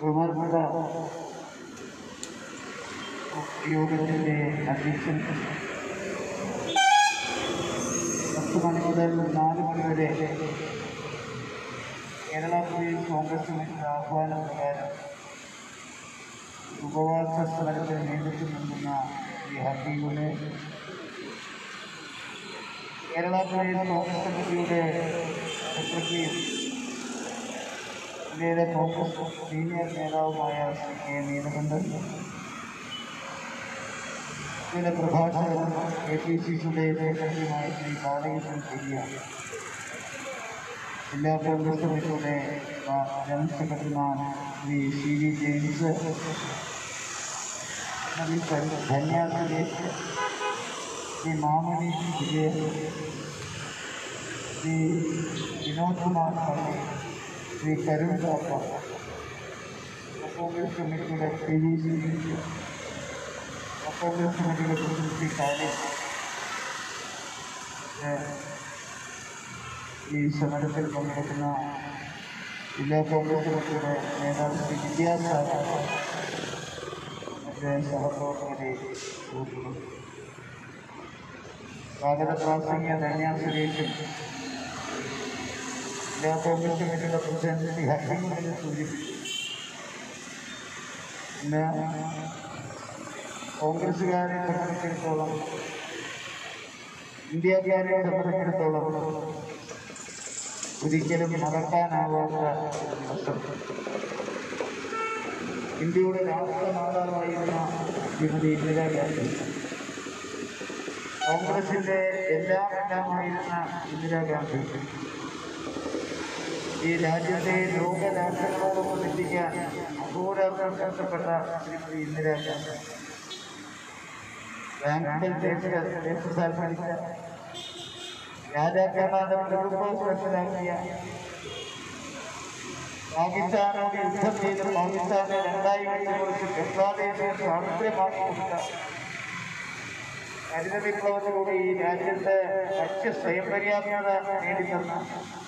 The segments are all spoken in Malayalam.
ബഹുമാനപ്പെട്ട യോഗത്തിൻ്റെ അധ്യക്ഷൻ പത്ത് മണി മുതൽ നാല് മണി വരെ കേരള പ്രദേശ് കോൺഗ്രസ് കമ്മിറ്റിയുടെ ആഹ്വാന പ്രകാരം ഉപവാസ സമരത്തിന് നേതൃത്വം നൽകുന്ന ശ്രീ ഹബീബുലെ കേരള പ്രദേശ് കോൺഗ്രസ് കമ്മിറ്റിയുടെ സെക്രട്ടറിയും ഇന്ത്യയിലെ കോൺഗ്രസ് സീനിയർ നേതാവുമായ ശ്രീ കെ നീലകണ്ഠൻ ഇതിലെ പ്രഭാഷകൻ കെ പി സി സിയുടെ സെക്രട്ടറിയുമായ ശ്രീ ബാലകൃഷ്ണൻ പെരിയാണ് ജില്ലാ കോൺഗ്രസ് കമ്മിറ്റിയുടെ ജനറൽ സെക്രട്ടറിമാർ Shri C V James Shri Dhanya Suresh Shri Mamani Vijayan Shri Vinod Kumar Palli Shri Karun KAAPA Congress കമ്മിറ്റിയുടെ പി വി സി കോൺഗ്രസ് കമ്മിറ്റിയുടെ പ്രസിഡന്റ് ശ്രീ കാലേഷ് ഈ സമരത്തിൽ പങ്കെടുക്കുന്ന ജില്ലാ കോൺഗ്രസ് കമ്മിറ്റിയുടെ നേതാവ് ശ്രീ വിദ്യാസാഗർ മറ്റ് സഹപ്രവർത്തകരെ സുഹൃത്തുക്കൾ സ്വാഗത പ്രാസംഗിക ധന്യ സുരേഷും ജില്ലാ കോൺഗ്രസ് കമ്മിറ്റിയുടെ പ്രസിഡന്റ് ശ്രീ ഹരിമുഖനെ സൂചിപ്പിച്ചു ഇന്ന് കോൺഗ്രസ്സുകാരെ സംബന്ധിച്ചിടത്തോളം ഇന്ത്യക്കാരെ സംബന്ധിച്ചിടത്തോളം ഒരിക്കലും മറക്കാനാവാത്ത ഒരു ദിവസം ഇന്ത്യയുടെ രാഷ്ട്ര മാതാവായിരുന്ന ശ്രീമതി ഇന്ദിരാഗാന്ധി കോൺഗ്രസിന്റെ എല്ലാം എല്ലാമായിരുന്ന ഇന്ദിരാഗാന്ധി ഈ രാജ്യത്തെ ലോക രാഷ്ട്രങ്ങളോടൊപ്പം എത്തിക്കാൻ അഹോരാത്രം കഷ്ടപ്പെട്ട ശ്രീമതി ഇന്ദിരാഗാന്ധി ബാങ്കിൽ ദേശസാൽ പഠിച്ച രാജാക്കന്മാരുടെ കുടുംബം മനസ്സിലാക്കിയ പാകിസ്ഥാനോട് യുദ്ധം ചെയ്ത് പാകിസ്ഥാനെ രണ്ടായി വെച്ചുകൊടുത്ത് ബംഗ്ലാദേശിനെ സ്വാതന്ത്ര്യമാക്കി കൊടുത്ത ഹരിത വിപ്ലവത്തിലൂടെ ഈ രാജ്യത്ത് ഭക്ഷ്യ സ്വയം പര്യാപ്തത നേടിത്തന്ന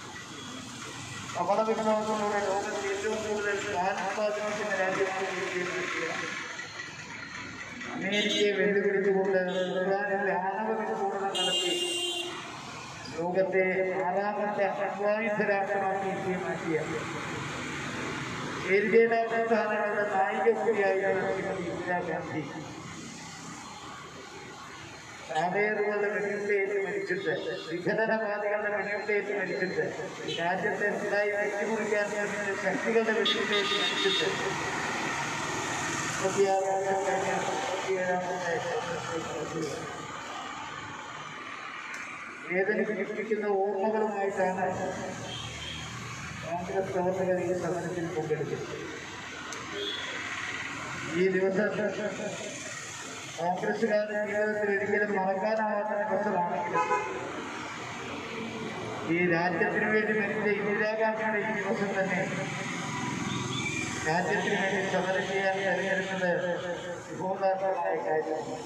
കപട വിപ്ലവത്തിലൂടെ ലോകത്തിൽ ഏറ്റവും കൂടുതൽ പാലുത്പാദനത്തിന്റെ രാജ്യത്തിന് നൽകിയ അമേരിക്കയെ വെല്ലുവിളിച്ചുകൊണ്ട് ഇറാനിൽ ആണവ വിസ്ഫോടനം നടത്തി ലോകത്തെ ആറാമത്തെ അണ്വായുധ രാഷ്ട്രമാക്കി ഇന്ത്യയെ മാറ്റിയ ഇന്ത്യയുടെ പ്രധാനങ്ങളുടെ നായിക കൂടിയായിരുന്നു ശ്രീമതി ഇന്ദിരാഗാന്ധി സാവേറുകളുടെ വെടിയുണ്ടേറ്റ് മരിച്ചിട്ട് വിഘടനവാദികളുടെ വെടിയുണ്ടേറ്റ് മരിച്ചിട്ട് രാജ്യത്തെ ഉണ്ടായി വെച്ചുമുറിക്കാൻ ശ്രമിച്ച ശക്തികളുടെ വെടിയുണ്ടേറ്റ് മരിച്ചിട്ട് മുപ്പത്തിയാറ് വർഷം കഴിഞ്ഞ മുപ്പത്തിയേഴാമത്തെ വേദനിപ്പിക്കുന്ന ഓർമ്മകളുമായിട്ടാണ് കോൺഗ്രസ് പ്രവർത്തകർ ഈ സമരത്തിൽ പങ്കെടുത്തത് ഈ ദിവസം കോൺഗ്രസ്സുകാരുടെ ജീവിതത്തിൽ ഒരിക്കലും മറക്കാനാവാത്ത ദിവസമാണെങ്കിലും ഈ രാജ്യത്തിന് വേണ്ടി മരിച്ച ഇന്ദിരാഗാന്ധിയുടെ ഈ ദിവസം തന്നെ രാജ്യത്തിന് വേണ്ടി സമരം ചെയ്യാൻ തെരഞ്ഞെടുത്തത് ശുഭോദാർഹമായ കാര്യമാണ്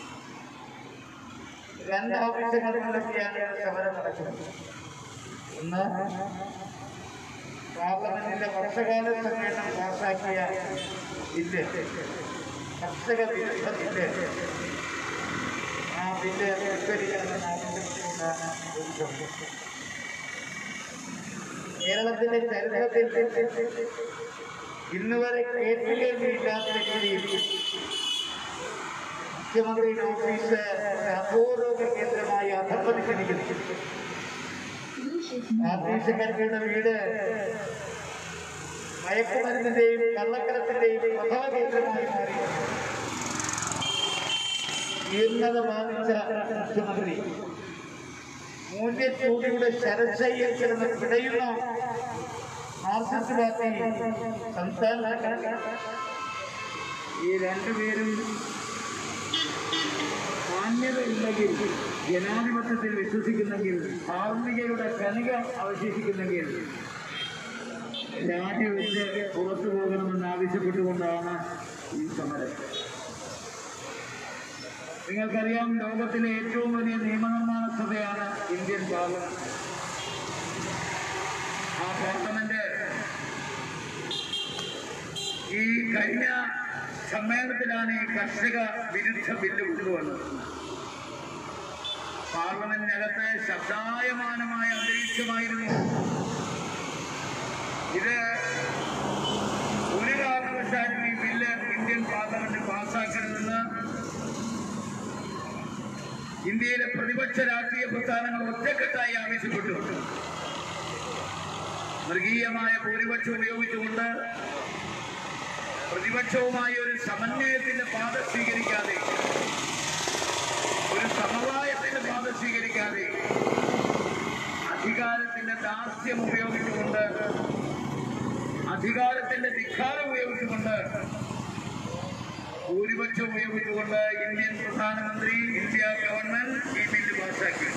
രണ്ട് ആവശ്യങ്ങളിലൊക്കെയാണ് സമരം നടക്കുന്നത് ഒന്ന് പാർലമെന്റിന്റെ വർഷകാല സമ്മേളനം പാസാക്കിയ ബില്ല് കർഷക വിരുദ്ധ ബില്ല് ആ ബില്ല് പിൻവലിക്കണമെന്ന് ആവശ്യപ്പെട്ടുകൊണ്ടാണ് ഒരു സമരം കേരളത്തിന്റെ ചരിത്രത്തിൽ ഇന്ന് വരെ കേട്ടുകേൾവിയില്ലാത്ത രീതിയിൽ മുഖ്യമന്ത്രിയുടെ ഓഫീസ് അപൂർവ കേന്ദ്രമായി അധപ്പതിച്ചിരിക്കുന്നു ആർമി സെക്രട്ടറിയുടെ വീട് മയക്കുമരുന്നിന്റെയും കള്ളക്കടത്തിന്റെയും പ്രഭവ കേന്ദ്രമായി മാറി ഉയർന്നത ബാധിച്ച മുഖ്യമന്ത്രി മൂല്യച്ചൂടിയുടെ ശരശയ്യൽ കിടന്ന് പിടയുന്ന മാർക്സിസ്റ്റ് പാർട്ടി സംസ്ഥാന ഈ രണ്ടുപേരും മാന്യതയുണ്ടെങ്കിൽ ജനാധിപത്യത്തിൽ വിശ്വസിക്കുന്നെങ്കിൽ ധാർമ്മികയുടെ കണിക അവശേഷിക്കുന്നെങ്കിൽ രാജിവെച്ച് പുറത്തു പോകണമെന്ന് ആവശ്യപ്പെട്ടുകൊണ്ടാണ് ഈ സമരം നിങ്ങൾക്കറിയാം ലോകത്തിലെ ഏറ്റവും വലിയ നിയമനിർമ്മാണ സഭയാണ് ഇന്ത്യൻ പാർലമെന്റ് ആ പാർലമെന്റ് ഈ കഴിഞ്ഞ സമ്മേളനത്തിലാണ് ഈ കർഷക വിരുദ്ധ ബില്ല് കൊണ്ടുവന്നത് പാർലമെന്റിനകത്ത് ശബ്ദായമാനമായ അന്തരീക്ഷമായിരുന്നു ഇത് ഒരു കാരണവശാലും ഈ ബില്ല് ഇന്ത്യൻ പാർലമെന്റ് പാസ്സാക്കരുതെന്ന് ഇന്ത്യയിലെ പ്രതിപക്ഷ രാഷ്ട്രീയ പ്രസ്ഥാനങ്ങൾ ഒറ്റക്കെട്ടായി ആവശ്യപ്പെട്ടു മൃഗീയമായ ഭൂരിപക്ഷം ഉപയോഗിച്ചുകൊണ്ട് പ്രതിപക്ഷവുമായി ഒരു സമന്വയത്തിന്റെ പാത സ്വീകരിക്കാതെ ഒരു സമവായത്തിന്റെ പാത സ്വീകരിക്കാതെ അധികാരത്തിന്റെ ദാസ്യം ഉപയോഗിച്ചുകൊണ്ട് അധികാരത്തിന്റെ ധിക്കാരം ഉപയോഗിച്ചുകൊണ്ട് ഭൂരിപക്ഷം ഉപയോഗിച്ചുകൊണ്ട് ഇന്ത്യൻ പ്രധാനമന്ത്രി ഇന്ത്യ ഗവൺമെന്റ് ഈ ബില്ല് പാസാക്കി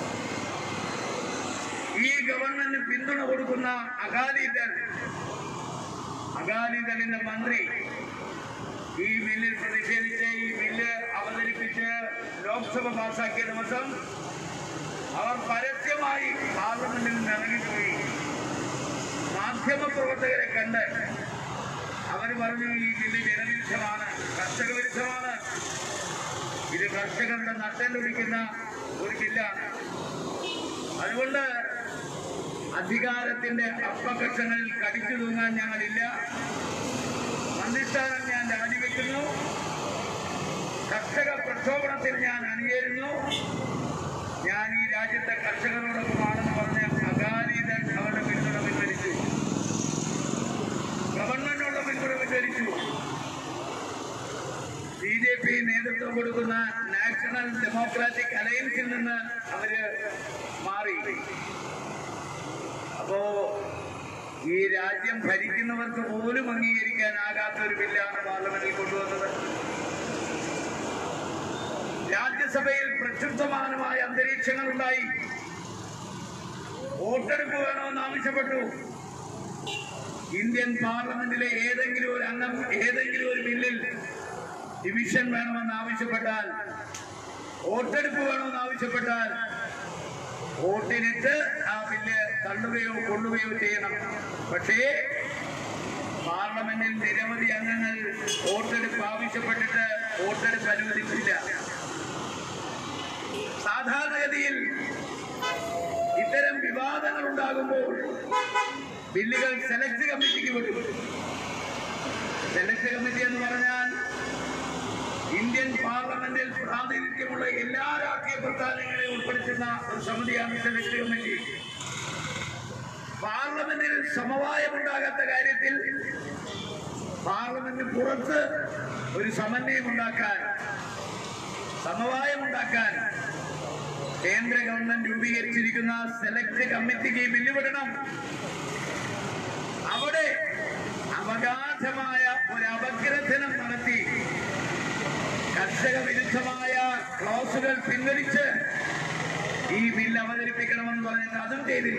ഈ ഗവൺമെന്റിന് പിന്തുണ കൊടുക്കുന്ന അകാലിദൾ അകാലിദളിന്റെ മന്ത്രി ഈ ബില്ലിൽ പ്രതിഷേധിച്ച് ഈ ബില്ല് അവതരിപ്പിച്ച് ലോക്സഭ പാസാക്കിയ ദിവസം അവർ പരസ്യമായി പാർലമെന്റിൽ നിന്ന് ഇറങ്ങിപ്പോയി മാധ്യമപ്രവർത്തകരെ കണ്ട് അവർ പറഞ്ഞു ഈ ബില്ല് ജനവിരുദ്ധമാണ് കർഷക വിരുദ്ധമാണ് ഇത് കർഷകരുടെ നട്ടലൊടിക്കുന്ന ഒരു ബില്ലാണ് അതുകൊണ്ട് അധികാരത്തിന്റെ അപ്പകക്ഷങ്ങളിൽ കടിച്ചു തൂങ്ങാൻ ഞങ്ങളില്ല മന്ത്രിസ്ഥാനം ഞാൻ രാജിവെക്കുന്നു കർഷക പ്രക്ഷോഭണത്തിൽ ഞാൻ അണിയേരുന്നു ഞാൻ ഈ രാജ്യത്തെ കർഷകരോടൊപ്പമാണെന്ന് പറഞ്ഞ് അകാലിദൾ അവരുടെ പിന്തുണ പിൻവലിച്ചു ഗവൺമെന്റിനുള്ള പിന്തുണ പിൻവലിച്ചു ബി ജെ പി നേതൃത്വം കൊടുക്കുന്ന നാഷണൽ ഡെമോക്രാറ്റിക് അലയൻസിൽ നിന്ന് അവര് മാറി അപ്പോ ഈ രാജ്യം ഭരിക്കുന്നവർക്ക് പോലും അംഗീകരിക്കാനാകാത്ത ഒരു ബില്ലാണ് പാർലമെന്റിൽ കൊണ്ടുവന്നത് രാജ്യസഭയിൽ പ്രക്ഷുബ്ധമാനമായ അന്തരീക്ഷങ്ങൾ ഉണ്ടായി വോട്ടെടുപ്പ് വേണമെന്ന് ആവശ്യപ്പെട്ടു ഇന്ത്യൻ പാർലമെന്റിലെ ഏതെങ്കിലും ഒരു അംഗം ഏതെങ്കിലും ഒരു ബില്ലിൽ ഡിവിഷൻ വേണമെന്ന് ആവശ്യപ്പെട്ടാൽ വോട്ടെടുപ്പ് വേണമെന്ന് ആവശ്യപ്പെട്ടാൽ വോട്ടിനിട്ട് ആ ബില്ല് തള്ളുകയോ കൊള്ളുകയോ ചെയ്യണം പക്ഷേ പാർലമെന്റിൽ നിരവധി അംഗങ്ങൾ വോട്ടെടുപ്പ് ആവശ്യപ്പെട്ടിട്ട് വോട്ടെടുപ്പ് അനുവദിച്ചില്ല സാധാരണഗതിയിൽ ഇത്തരം വിവാദങ്ങൾ ഉണ്ടാകുമ്പോൾ ബില്ലുകൾ സെലക്ട് കമ്മിറ്റിക്ക് വിടും സെലക്ട് കമ്മിറ്റി എന്ന് പറഞ്ഞാൽ ഇന്ത്യൻ പാർലമെന്റിൽ പ്രാതിനിധ്യമുള്ള എല്ലാ രാഷ്ട്രീയ പ്രസ്ഥാനങ്ങളെയും ഉൾപ്പെടുത്തുന്ന ഒരു സമിതിയാണ് സെലക്ട് കമ്മിറ്റി പാർലമെന്റിൽ സമവായമുണ്ടാകാത്ത കാര്യത്തിൽ പാർലമെന്റിന് പുറത്ത് ഒരു സമന്വയം ഉണ്ടാക്കാൻ സമവായമുണ്ടാക്കാൻ കേന്ദ്ര ഗവൺമെന്റ് രൂപീകരിച്ചിരിക്കുന്ന സെലക്ട് കമ്മിറ്റിക്ക് ഈ ബില്ല് വിടണം അവിടെ അവഗാധമായ ഒരു അപഗ്രഥനം നടത്തി കർഷക വിരുദ്ധമായ ക്ലോസുകൾ പിൻവലിച്ച് ഈ ബില്ല് അവതരിപ്പിക്കണമെന്ന് പറഞ്ഞിട്ട് അതും ചെയ്തില്ല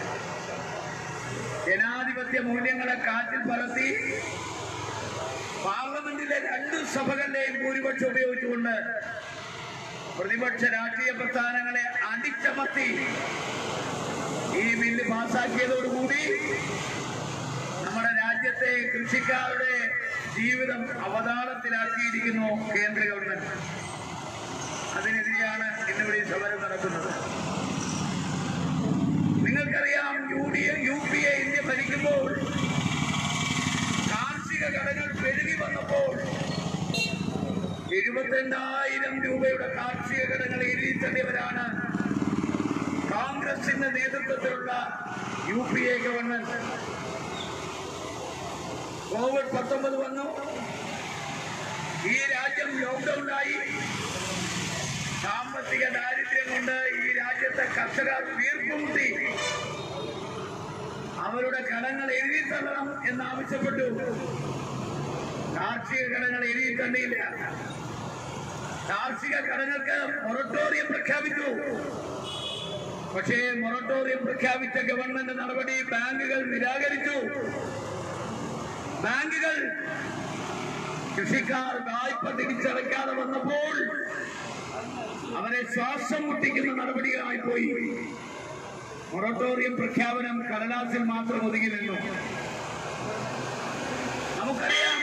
ജനാധിപത്യ മൂല്യങ്ങളെ കാറ്റിൽ പറത്തി പാർലമെന്റിലെ രണ്ട് സഭകളുടെയും ഭൂരിപക്ഷം ഉപയോഗിച്ചുകൊണ്ട് പ്രതിപക്ഷ രാഷ്ട്രീയ പ്രസ്ഥാനങ്ങളെ അടിച്ചമർത്തി ഈ ബില്ല് പാസാക്കിയതോടുകൂടി നമ്മുടെ രാജ്യത്തെ കൃഷിക്കാരുടെ ജീവിതം അവതാളത്തിലാക്കിയിരിക്കുന്നു കേന്ദ്ര ഗവൺമെന്റ് അതിനെതിരെയാണ് ഇന്നിവിടെ ഈ സമരം നടക്കുന്നത് നിങ്ങൾക്കറിയാം U D A U P A India ഭരിക്കുമ്പോൾ കാർഷിക കടകൾ പെരുകി വന്നപ്പോൾ എഴുപത്തിരണ്ടായിരം രൂപയുടെ കാർഷിക കടങ്ങൾ എഴുതിത്തള്ളിയവരാണ് കോൺഗ്രസിന്റെ നേതൃത്വത്തിലുള്ള U P A government Covid പത്തൊമ്പത് വന്നു ഈ രാജ്യം ലോക്ക്ഡൌണിലായി സാമ്പത്തിക ദാരിദ്ര്യം കൊണ്ട് ഈ രാജ്യത്തെ കർഷകർ വീർപ്പുമുട്ടി അവരുടെ കടങ്ങൾ എഴുതി തള്ളണം എന്നാവശ്യപ്പെട്ടു കാർഷിക കടങ്ങൾ എഴുതി തള്ളിയില്ല കാർഷിക കടങ്ങൾക്ക് മൊറട്ടോറിയം പ്രഖ്യാപിച്ചു പക്ഷേ മൊറട്ടോറിയം പ്രഖ്യാപിച്ച ഗവൺമെന്റ് നടപടി ബാങ്കുകൾ നിരാകരിച്ചു ബാങ്കുകൾ കൃഷിക്കാർ വായ്പ തിരിച്ചടയ്ക്കാതെ വന്നപ്പോൾ അവരെ ശ്വാസം മുട്ടിക്കുന്ന നടപടികളായി പോയി മൊറട്ടോറിയം പ്രഖ്യാപനം കടലാസിൽ മാത്രം ഒതുങ്ങി നിന്നു നമുക്കറിയാം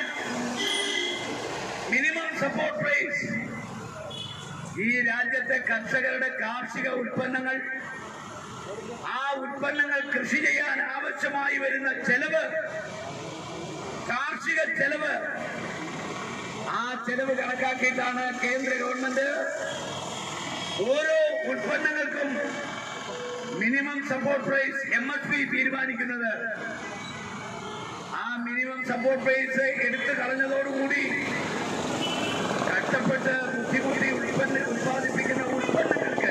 മിനിമം സപ്പോർട്ട് പ്രൈസ് ഈ രാജ്യത്തെ കർഷകരുടെ കാർഷിക ഉൽപ്പന്നങ്ങൾ ആ ഉൽപ്പന്നങ്ങൾ കൃഷി ചെയ്യാൻ ആവശ്യമായി വരുന്ന ചെലവ് കാർഷിക ചെലവ് ആ ചെലവ് കണക്കാക്കിയിട്ടാണ് കേന്ദ്ര ഗവൺമെന്റ് ഓരോ ഉൽപ്പന്നങ്ങൾക്കും minimum support price M S P തീരുമാനിക്കുന്നത് ആ മിനിമം സപ്പോർട്ട് പ്രൈസ് എടുത്തു കളഞ്ഞതോടുകൂടി കഷ്ടപ്പെട്ട് ബുദ്ധിമുട്ടി ഉൽപ്പന്ന ഉൽപ്പാദിപ്പിക്കുന്ന ഉൽപ്പന്നങ്ങൾക്ക്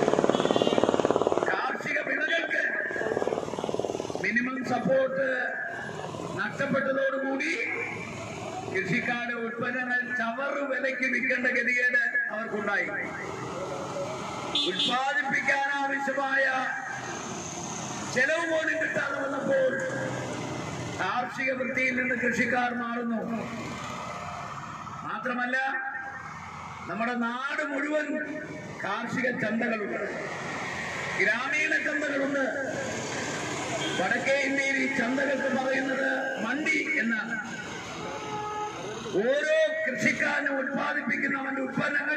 കാർഷിക വിളകൾക്ക് മിനിമം സപ്പോർട്ട് നഷ്ടപ്പെട്ടതോടുകൂടി കൃഷിക്കാരുടെ ഉൽപ്പന്നങ്ങൾ ചവറ് വിലയ്ക്ക് വിൽക്കേണ്ട ഗതികേട് അവർക്കുണ്ടായി ഉൽപ്പാദിപ്പിക്കാൻ ആവശ്യമായ ചെലവ് പോലും കിട്ടാതെ വന്നപ്പോൾ കാർഷിക വൃത്തിയിൽ നിന്ന് കൃഷിക്കാർ മാറുന്നു മാത്രമല്ല നമ്മുടെ നാട് മുഴുവൻ കാർഷിക ചന്തകളുണ്ട് ഗ്രാമീണ ചന്തകളുണ്ട് വടക്കേ ഇന്ത്യയിൽ ഈ ചന്തകൾക്ക് പറയുന്നത് മണ്ടി എന്നാണ് ഓരോ കൃഷിക്കാരനും ഉത്പാദിപ്പിക്കുന്നവന്റെ ഉൽപ്പന്നങ്ങൾ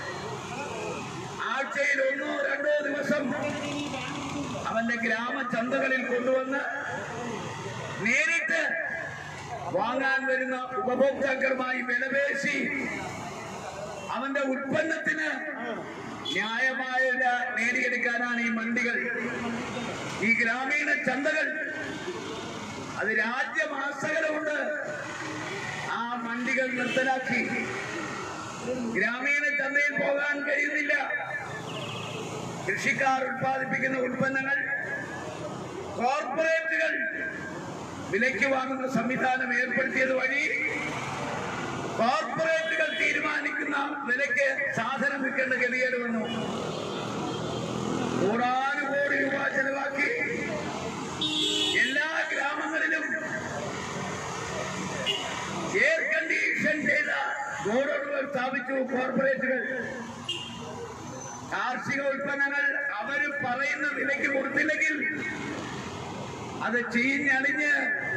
ആഴ്ചയിൽ ഒന്നോ രണ്ടോ ദിവസം അവന്റെ ഗ്രാമചന്തകളിൽ കൊണ്ടുവന്ന് നേരിട്ട് വാങ്ങാൻ വരുന്ന ഉപഭോക്താക്കളുമായി വിലപേശി അവന്റെ ഉൽപ്പന്നത്തിന് ന്യായമായ വില നേടിയെടുക്കാനാണ് ഈ മണ്ടികൾ ഈ ഗ്രാമീണ ചന്തകൾ അത് രാജ്യമാസകലമുണ്ട് ആ മണ്ടികൾ നിർത്തലാക്കി ഗ്രാമീണ ചന്തയിൽ പോകാൻ കഴിയുന്നില്ല കൃഷിക്കാർ ഉത്പാദിപ്പിക്കുന്ന ഉൽപ്പന്നങ്ങൾ കോർപ്പറേറ്റുകൾ വിലയ്ക്ക് വാങ്ങുന്ന സംവിധാനം ഏർപ്പെടുത്തിയത് വഴി കോർപ്പറേറ്റുകൾ തീരുമാനിക്കുന്ന വിലയ്ക്ക് സാധനം വിൽക്കേണ്ട ഗതികേട് വന്നു കോടാനുകോടി രൂപ ചെലവാക്കി എല്ലാ ഗ്രാമങ്ങളിലും എയർ കണ്ടീഷൻ ചെയ്ത ഗോഡൌണുകൾ സ്ഥാപിച്ചു കോർപ്പറേറ്റുകൾ കാർഷിക ഉൽപ്പന്നങ്ങൾ അവര് പറയുന്ന വിലയ്ക്ക് കൊടുത്തില്ലെങ്കിൽ അത് ചീഞ്ഞളിഞ്ഞ്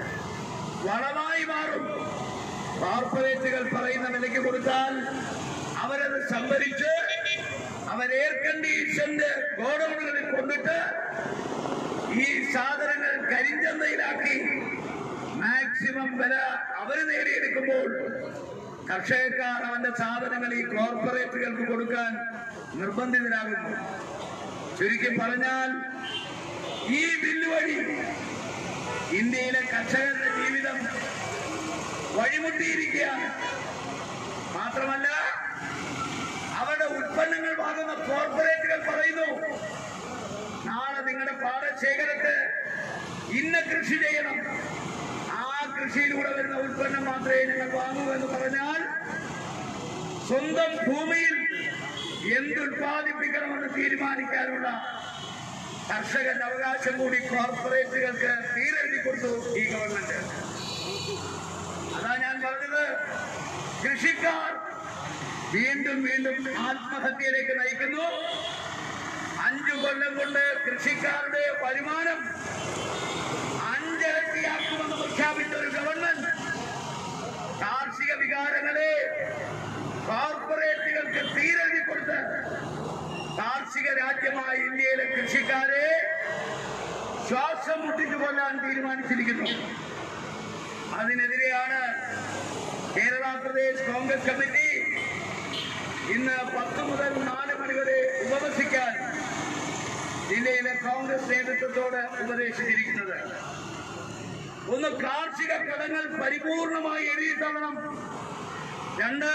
വളമായി മാറും കോർപ്പറേറ്റുകൾ പറയുന്ന വിലയ്ക്ക് കൊടുത്താൽ അവരത് സംഭരിച്ച് അവർ എയർ കണ്ടീഷന്റെ ഗോഡൌണുകളിൽ കൊണ്ടിട്ട് ഈ സാധനങ്ങൾ കരിഞ്ചന്തയിലാക്കി മാക്സിമം വില അവർ നേടിയെടുക്കുമ്പോൾ കർഷകക്കാർ അവന്റെ സാധനങ്ങൾ ഈ കോർപ്പറേറ്റുകൾക്ക് കൊടുക്കാൻ നിർബന്ധിതരാകുന്നു ചുരുക്കി പറഞ്ഞാൽ ഈ ബില്ല് വഴി ഇന്ത്യയിലെ കർഷകരുടെ ജീവിതം വഴിമുട്ടിയിരിക്കുകയാണ് മാത്രമല്ല അവരുടെ ഉൽപ്പന്നങ്ങൾ വാങ്ങുന്ന കോർപ്പറേറ്റുകൾ പറയുന്നു നാളെ നിങ്ങളുടെ പാടശേഖരത്ത് ഇന്ന കൃഷി ചെയ്യണം ആ കൃഷിയിലൂടെ വരുന്ന ഉൽപ്പന്നം മാത്രമേ ഞങ്ങൾ വാങ്ങൂ എന്ന് പറഞ്ഞാൽ സ്വന്തം ഭൂമിയിൽ എന്തുൽപാദിപ്പിക്കണമെന്ന് തീരുമാനിക്കാനുള്ള കർഷകന്റെ അവകാശം കൂടി കോർപ്പറേറ്റുകൾക്ക് തീരെഴുതി കൊടുത്തു ഈ ഗവൺമെന്റ് അതാ ഞാൻ പറഞ്ഞത് കൃഷിക്കാർ വീണ്ടും വീണ്ടും ആത്മഹത്യയിലേക്ക് നയിക്കുന്നു അഞ്ചു കൊല്ലം കൊണ്ട് കൃഷിക്കാരുടെ വരുമാനം അഞ്ചരട്ടിയാക്കുമെന്ന് പ്രഖ്യാപിച്ച ഒരു ഗവൺമെന്റ് കാർഷിക വികാരങ്ങളെ കോർപ്പറേറ്റുകൾക്ക് തീരെഴുതി കൊടുത്ത് കാർഷിക രാജ്യമായ ഇന്ത്യയിലെ കൃഷിക്കാരെ ശ്വാസം മുട്ടിച്ചു കൊല്ലാൻ തീരുമാനിച്ചിരിക്കുന്നു അതിനെതിരെയാണ് കേരള പ്രദേശ് കോൺഗ്രസ് കമ്മിറ്റി ഇന്ന് പത്ത് മുതൽ നാല് മണി വരെ ഉപവസിക്കാൻ ജില്ലയിലെ കോൺഗ്രസ് നേതൃത്വത്തോട് ഉപദേശിച്ചിരിക്കുന്നത് ഒന്ന് കാർഷിക കടങ്ങൾ പരിപൂർണമായി എഴുതിത്തള്ളണം രണ്ട്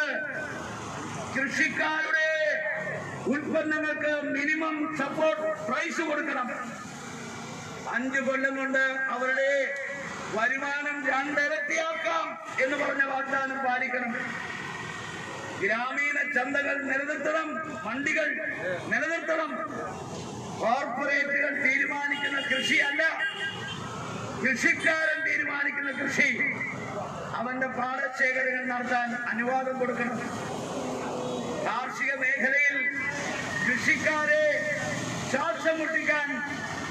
കൃഷിക്കാരുടെ ഉൽപ്പന്നങ്ങൾക്ക് മിനിമം സപ്പോർട്ട് പ്രൈസ് കൊടുക്കണം അഞ്ചു കൊല്ലം കൊണ്ട് അവരുടെ വരുമാനം രണ്ടിരട്ടിയാക്കാം എന്ന് പറഞ്ഞ വാഗ്ദാനം പാലിക്കണം ഗ്രാമീണ ചന്തകൾ നിലനിർത്തണം മണ്ടികൾ നിലനിർത്തണം കോർപ്പറേറ്റുകൾ തീരുമാനിക്കുന്ന കൃഷിയല്ല കൃഷിക്കാരൻ തീരുമാനിക്കുന്ന കൃഷി അവന്റെ പാടശേഖരങ്ങൾ നടത്താൻ അനുവാദം കൊടുക്കണം കാർഷിക മേഖലയിൽ കൃഷിക്കാരെ ശ്വാസം മുട്ടിക്കാൻ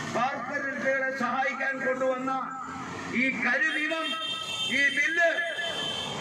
കോർപ്പറേറ്റുകളെ സഹായിക്കാൻ കൊണ്ടുവന്ന ഈ കരുനിയമം ഈ ബില്ല്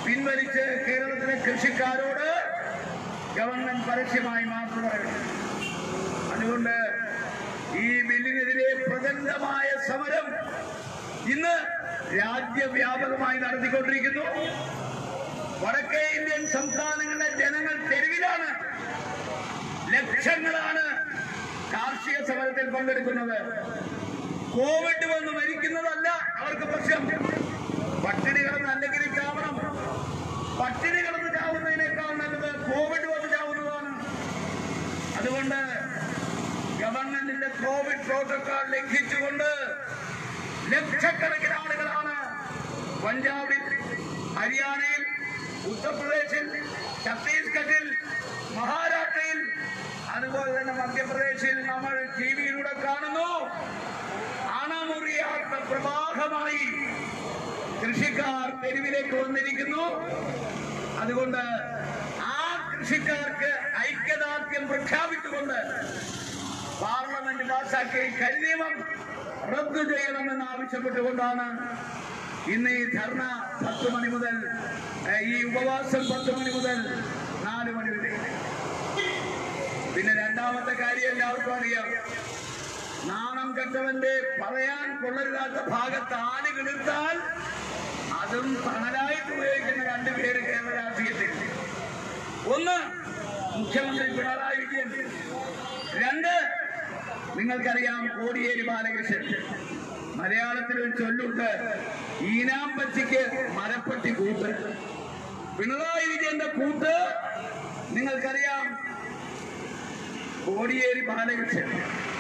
പിൻവലിച്ച് കേരളത്തിലെ കൃഷിക്കാരോട് ഗവൺമെന്റ് പരസ്യമായി മാപ്പ് പറയണം അതുകൊണ്ട് ഈ ബില്ലിനെതിരെ പ്രചണ്ഡമായ സമരം ഇന്ന് രാജ്യവ്യാപകമായി നടത്തിക്കൊണ്ടിരിക്കുന്നു വടക്കേ ഇന്ത്യൻ സംസ്ഥാനങ്ങളിലെ ജനങ്ങൾ തെരുവിലാണ് ലക്ഷങ്ങളാണ് കാർഷിക സമരത്തിൽ പങ്കെടുക്കുന്നത് കോവിഡ് വന്ന് മരിക്കുന്നതല്ല അവർക്ക് പ്രശ്നം പട്ടിണി കിടന്ന് അല്ലെങ്കിൽ ചാവണം പട്ടിണി കിടന്ന് ചാവുന്നതിനേക്കാൾ നല്ലത് കോവിഡ് വന്ന് ചാവുന്നതാണ് അതുകൊണ്ട് ഗവൺമെന്റിന്റെ കോവിഡ് പ്രോട്ടോകോൾ ലംഘിച്ചുകൊണ്ട് ലക്ഷക്കണക്കിന് ആളുകളാണ് പഞ്ചാബിൽ ഹരിയാനയിൽ ഉത്തർപ്രദേശിൽ ഛത്തീസ്ഗഡിൽ മഹാരാഷ്ട്രയിൽ അതുപോലെ തന്നെ മധ്യപ്രദേശിൽ നമ്മൾ ടി വിയിലൂടെ കാണുന്നു അണമുറിയാത്ത പ്രവാഹമായി കൃഷിക്കാർ തെരുവിലേക്ക് വന്നിരിക്കുന്നു അതുകൊണ്ട് ആ കൃഷിക്കാർക്ക് ഐക്യദാർഢ്യം പ്രഖ്യാപിച്ചുകൊണ്ട് പാർലമെന്റ് പാസാക്കിയ ഈ കരിനിയമം റദ്ദു ചെയ്യണമെന്ന് ആവശ്യപ്പെട്ടുകൊണ്ടാണ് ഇന്ന് ഈ ധർണ പത്ത് മണി മുതൽ ഏഹ്, ഈ ഉപവാസം പത്ത് മണി മുതൽ നാല് മണി വരെ പിന്നെ രണ്ടാമത്തെ കാര്യം എല്ലാവർക്കും അറിയാം നാണം കെട്ടവന്റെ പറയാൻ കൊള്ളരുതാത്ത ഭാഗത്ത് ആല് കിളിർത്താൽ അതും തണലായിട്ട് ഉപയോഗിക്കുന്ന രണ്ടുപേര് കേരള രാഷ്ട്രീയത്തിൽ ഒന്ന് മുഖ്യമന്ത്രി പിണറായി വിജയൻ രണ്ട് നിങ്ങൾക്കറിയാം കോടിയേരി ബാലകൃഷ്ണൻ മലയാളത്തിൽ ഒരു ചൊല്ലുണ്ട് ഈനാമ്പച്ചിക്ക് മരപ്പട്ടി കൂട്ട് പിണറായി വിജയന്റെ കൂട്ട് നിങ്ങൾക്കറിയാം കോടിയേരി ബാലകൃഷ്ണൻ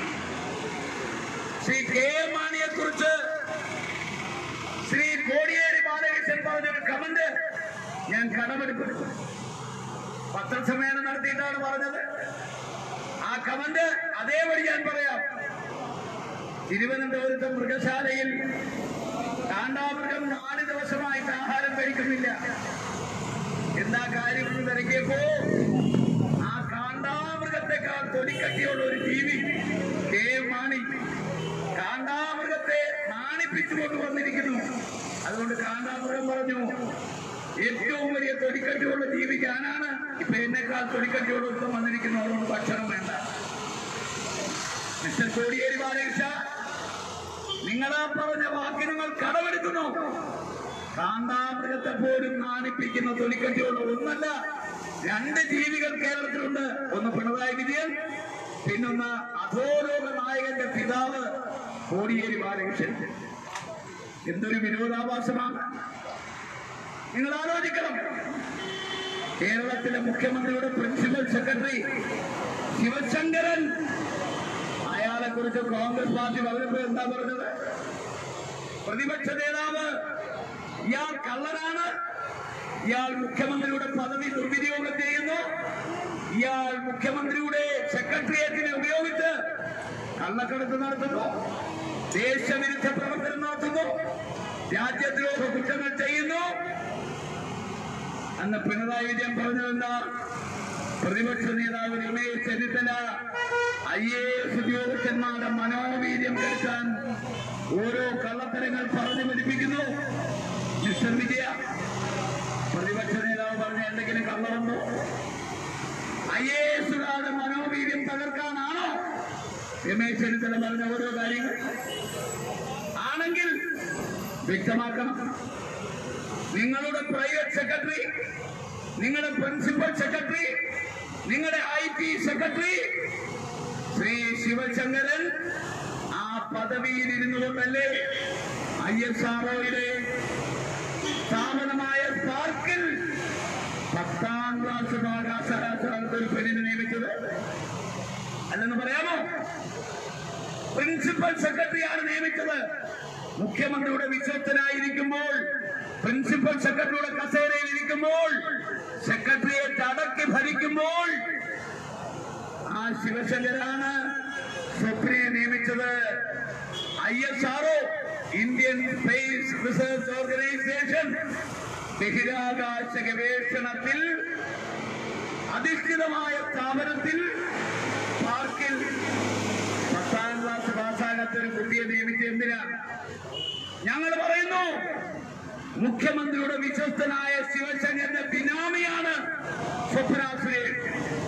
ശ്രീ കെ എം മാണിയെ കുറിച്ച് ശ്രീ കോടിയേരി ബാലകൃഷ്ണൻ പറഞ്ഞൊരു കമന്റ് ഞാൻ കടമെടുക്കുന്നു പത്രസമ്മേളനം നടത്തിയിട്ടാണ് പറഞ്ഞത് ആ കമന്റ് അതേപടി ഞാൻ പറയാം തിരുവനന്തപുരത്തെ മൃഗശാലയിൽ കാണ്ടാമൃഗം നാല് ദിവസമായിട്ട് ആഹാരം കഴിക്കുന്നില്ല എന്താ കാര്യമെന്ന് തിരക്കിയപ്പോ ആ കാണ്ടാമൃഗത്തെക്കാൾ തൊലിക്കട്ടിയുള്ള ഒരു ജീവി കെ എം മാണി കാണ്ടാമൃഗത്തെ നാണിപ്പിച്ചുകൊണ്ട് വന്നിരിക്കുന്നു അതുകൊണ്ട് കാണ്ടാമൃഗം പറഞ്ഞു ഏറ്റവും വലിയ തൊലിക്കട്ടിയുള്ള ജീവി ഞാനാണ് ഇപ്പൊ എന്നെക്കാൾ തൊലിക്കട്ടിയുള്ള ഒരുത്തം വന്നിരിക്കുന്നു അതുകൊണ്ട് ഭക്ഷണം വേണ്ട മിസ്റ്റർ കോടിയേരി ബാലകൃഷ്ണ നിങ്ങളാ പറഞ്ഞ വാക്ക് നിങ്ങൾ കടമെടുക്കുന്നു കാണ്ടാമൃഗത്തെ പോലും നാണിപ്പിക്കുന്ന തൊലിക്കട്ടിയുള്ള ഒന്നല്ല രണ്ട് ജീവികൾ കേരളത്തിലുണ്ട് ഒന്ന് പിണറായി വിജയൻ പിന്നൊന്ന് അധോലോക നായകന്റെ പിതാവ് കോടിയേരി ബാലകൃഷ്ണൻ എന്തൊരു വിരോധാഭാസമാണ് നിങ്ങൾ ആലോചിക്കണം കേരളത്തിലെ മുഖ്യമന്ത്രിയുടെ പ്രിൻസിപ്പൽ സെക്രട്ടറി ശിവശങ്കരൻ അയാളെ കുറിച്ച് കോൺഗ്രസ് പാർട്ടി പറഞ്ഞപ്പോ എന്താ പറഞ്ഞത് പ്രതിപക്ഷ നേതാവ് ഇയാൾ കള്ളനാണ് ഇയാൾ മുഖ്യമന്ത്രിയുടെ പദവി ദുർവിനിയോഗം ചെയ്യുന്നു ഇയാൾ മുഖ്യമന്ത്രിയുടെ സെക്രട്ടേറിയറ്റിനെ ഉപയോഗിച്ച് കള്ളക്കടത്ത് നടത്തുന്നു ദേശവിരുദ്ധ പ്രവർത്തനം നടത്തുന്നു രാജ്യദ്രോഹ കുറ്റങ്ങൾ ചെയ്യുന്നു അന്ന് പിണറായി വിജയൻ പറഞ്ഞതെന്താ പ്രതിപക്ഷ നേതാവ് Ramesh Chennithala I A S ഉദ്യോഗസ്ഥന്മാരുടെ മനോവീര്യം കെടുക്കാൻ ഓരോ കള്ളത്തരങ്ങൾ പറഞ്ഞു പഠിപ്പിക്കുന്നു മിസ്റ്റർ വിജയ പ്രതിപക്ഷ നേതാവ് പറഞ്ഞ എന്തെങ്കിലും കള്ളമുണ്ടോ ഐ എ എസുകാരുടെ മനോവീര്യം തകർക്കാനാണോ രമേശ് ചെന്നിത്തല പറഞ്ഞ ഓരോ കാര്യങ്ങൾ ആണെങ്കിൽ വ്യക്തമാക്കണം നിങ്ങളുടെ പ്രൈവറ്റ് സെക്രട്ടറി നിങ്ങളുടെ പ്രിൻസിപ്പൽ സെക്രട്ടറി നിങ്ങളുടെ I T secretary Shri Sivasankaran ആ പദവിയിൽ ഇരുന്നുകൊണ്ടല്ലേ ഐ എസ് ആർഒയുടെ സ്ഥാപനമായ സ്പാർക്കിൽ പത്താം ക്ലാസ് ബാലാസരാസനത്തിൽ ഒരു പെണ്ണിനെ നിയമിച്ചത് അല്ലെന്ന് പറയാമോ പ്രിൻസിപ്പൽ സെക്രട്ടറിയാണ് നിയമിച്ചത് മുഖ്യമന്ത്രിയുടെ വിശ്വസ്തനായിരിക്കുമ്പോൾ പ്രിൻസിപ്പൽ സെക്രട്ടറിയുടെ കസേരയിൽ ഇരിക്കുമ്പോൾ സെക്രട്ടറിയേറ്റ് അടക്കി ഭരിക്കുമ്പോൾ ആ ശിവശങ്കരാണ് സ്വപ്നയെ നിയമിച്ചത് I S RO Indian space research organisation ബഹിരാകാശ ഗവേഷണത്തിൽ അധിഷ്ഠിതമായ സ്ഥാപനത്തിൽ പാർക്കിൽ പത്താം ക്ലാസ് പാസ്സാകാത്ത ഒരു കുട്ടിയെ നിയമിച്ച് എന്തിനാ ഞങ്ങൾ പറയുന്നു മുഖ്യമന്ത്രിയുടെ വിശ്വസ്തനായ ശിവശങ്കറിന്റെ ബിനാമിയാണ് സ്വപ്ന സുരേഷ്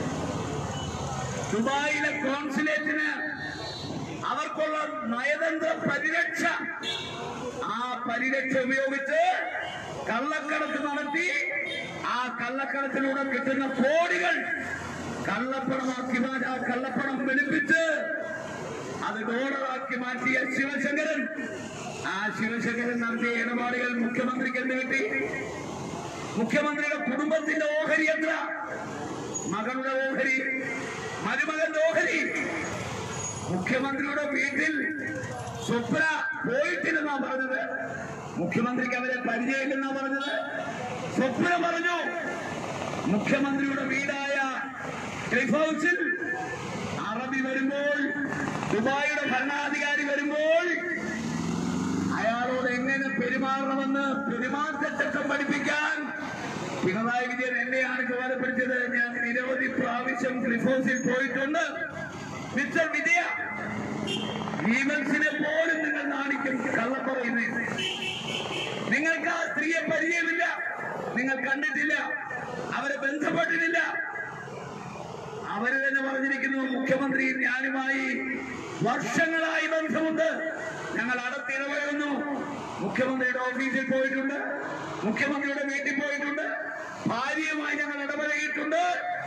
ദുബായിലെ കോൺസുലേറ്റിന് അവർക്കുള്ള നയതന്ത്ര പരിരക്ഷ ആ പരിരക്ഷ ഉപയോഗിച്ച് കള്ളക്കടത്ത് നടത്തി ആ കള്ളക്കടത്തിലൂടെ കിട്ടുന്ന കോടികൾ കള്ളപ്പണമാക്കി മാറ്റി ആ കള്ളപ്പണം വെളുപ്പിച്ച് അത് ഡോളറാക്കി മാറ്റിയ ശിവശങ്കരൻ ആ ശിവശങ്കരൻ നടത്തിയ ഇടപാടുകൾ മുഖ്യമന്ത്രിക്ക് എന്ത് കിട്ടി മുഖ്യമന്ത്രിയുടെ കുടുംബത്തിന്റെ ഓഹരി എത്ര മകളുടെ ഓഹരി മരുമകന്റെ ഓഹരി മുഖ്യമന്ത്രിയുടെ വീട്ടിൽ സ്വപ്ന പോയിട്ടില്ലെന്നാ പറഞ്ഞത് മുഖ്യമന്ത്രിക്ക് അവരെ പരിചയമില്ലെന്നാ പറഞ്ഞത് സ്വപ്ന പറഞ്ഞു മുഖ്യമന്ത്രിയുടെ വീടായ ക്ലിഫ് ഹൗസിൽ അറബി വരുമ്പോൾ ദുബായിയുടെ ഭരണാധികാരി വരുമ്പോൾ അയാളോട് എങ്ങനെ പെരുമാറണമെന്ന് പെരുമാറ്റച്ചട്ടം പഠിപ്പിക്കാൻ പിണറായി വിജയൻ എന്നെയാണ് ചുമതലപ്പെടുത്തിയത് ഞാൻ നിരവധി പ്രാവശ്യം ക്ലിഫ് ഹൗസിൽ പോയിട്ടുണ്ട് മിസ്റ്റർ വിജയ ഈവൻസിനെ പോലും നിങ്ങൾ നാണിക്കും കള്ളപ്പറയുന്നത് നിങ്ങൾക്ക് ആ സ്ത്രീയെ പരിചയമില്ല നിങ്ങൾ കണ്ടിട്ടില്ല അവരെ ബന്ധപ്പെട്ടിട്ടില്ല അവര് തന്നെ പറഞ്ഞിരിക്കുന്നു മുഖ്യമന്ത്രി ഞാനുമായി വർഷങ്ങളായി ബന്ധമുണ്ട് ഞങ്ങൾ അടുത്തിടപഴകുന്നു മുഖ്യമന്ത്രിയുടെ ഓഫീസിൽ പോയിട്ടുണ്ട് മുഖ്യമന്ത്രിയുടെ വീട്ടിൽ പോയിട്ടുണ്ട് ഭാര്യയുമായി ഞങ്ങൾ ഇടപഴകിയിട്ടുണ്ട്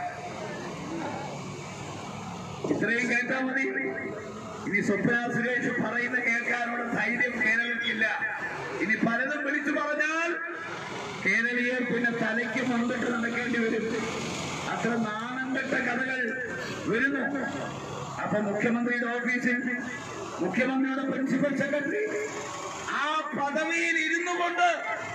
ഇത്രയും കേട്ടാ മതി ഇനി സ്വപ്ന സുരേഷ് പറയുന്ന കേൾക്കാനുള്ള ധൈര്യം കേരളത്തിലില്ല ഇനി പലതും വിളിച്ചു പറഞ്ഞാൽ കേരളീയർ പിന്നെ തലയ്ക്ക് മുൻപിട്ട് നടക്കേണ്ടി വരും അത്ര നാണം കെട്ട കഥകൾ വരുന്നു അപ്പൊ മുഖ്യമന്ത്രിയുടെ ഓഫീസിൽ മുഖ്യമന്ത്രിയുടെ പ്രിൻസിപ്പൽ സെക്രട്ടറി ആ പദവിയിൽ ഇരുന്നു കൊണ്ട്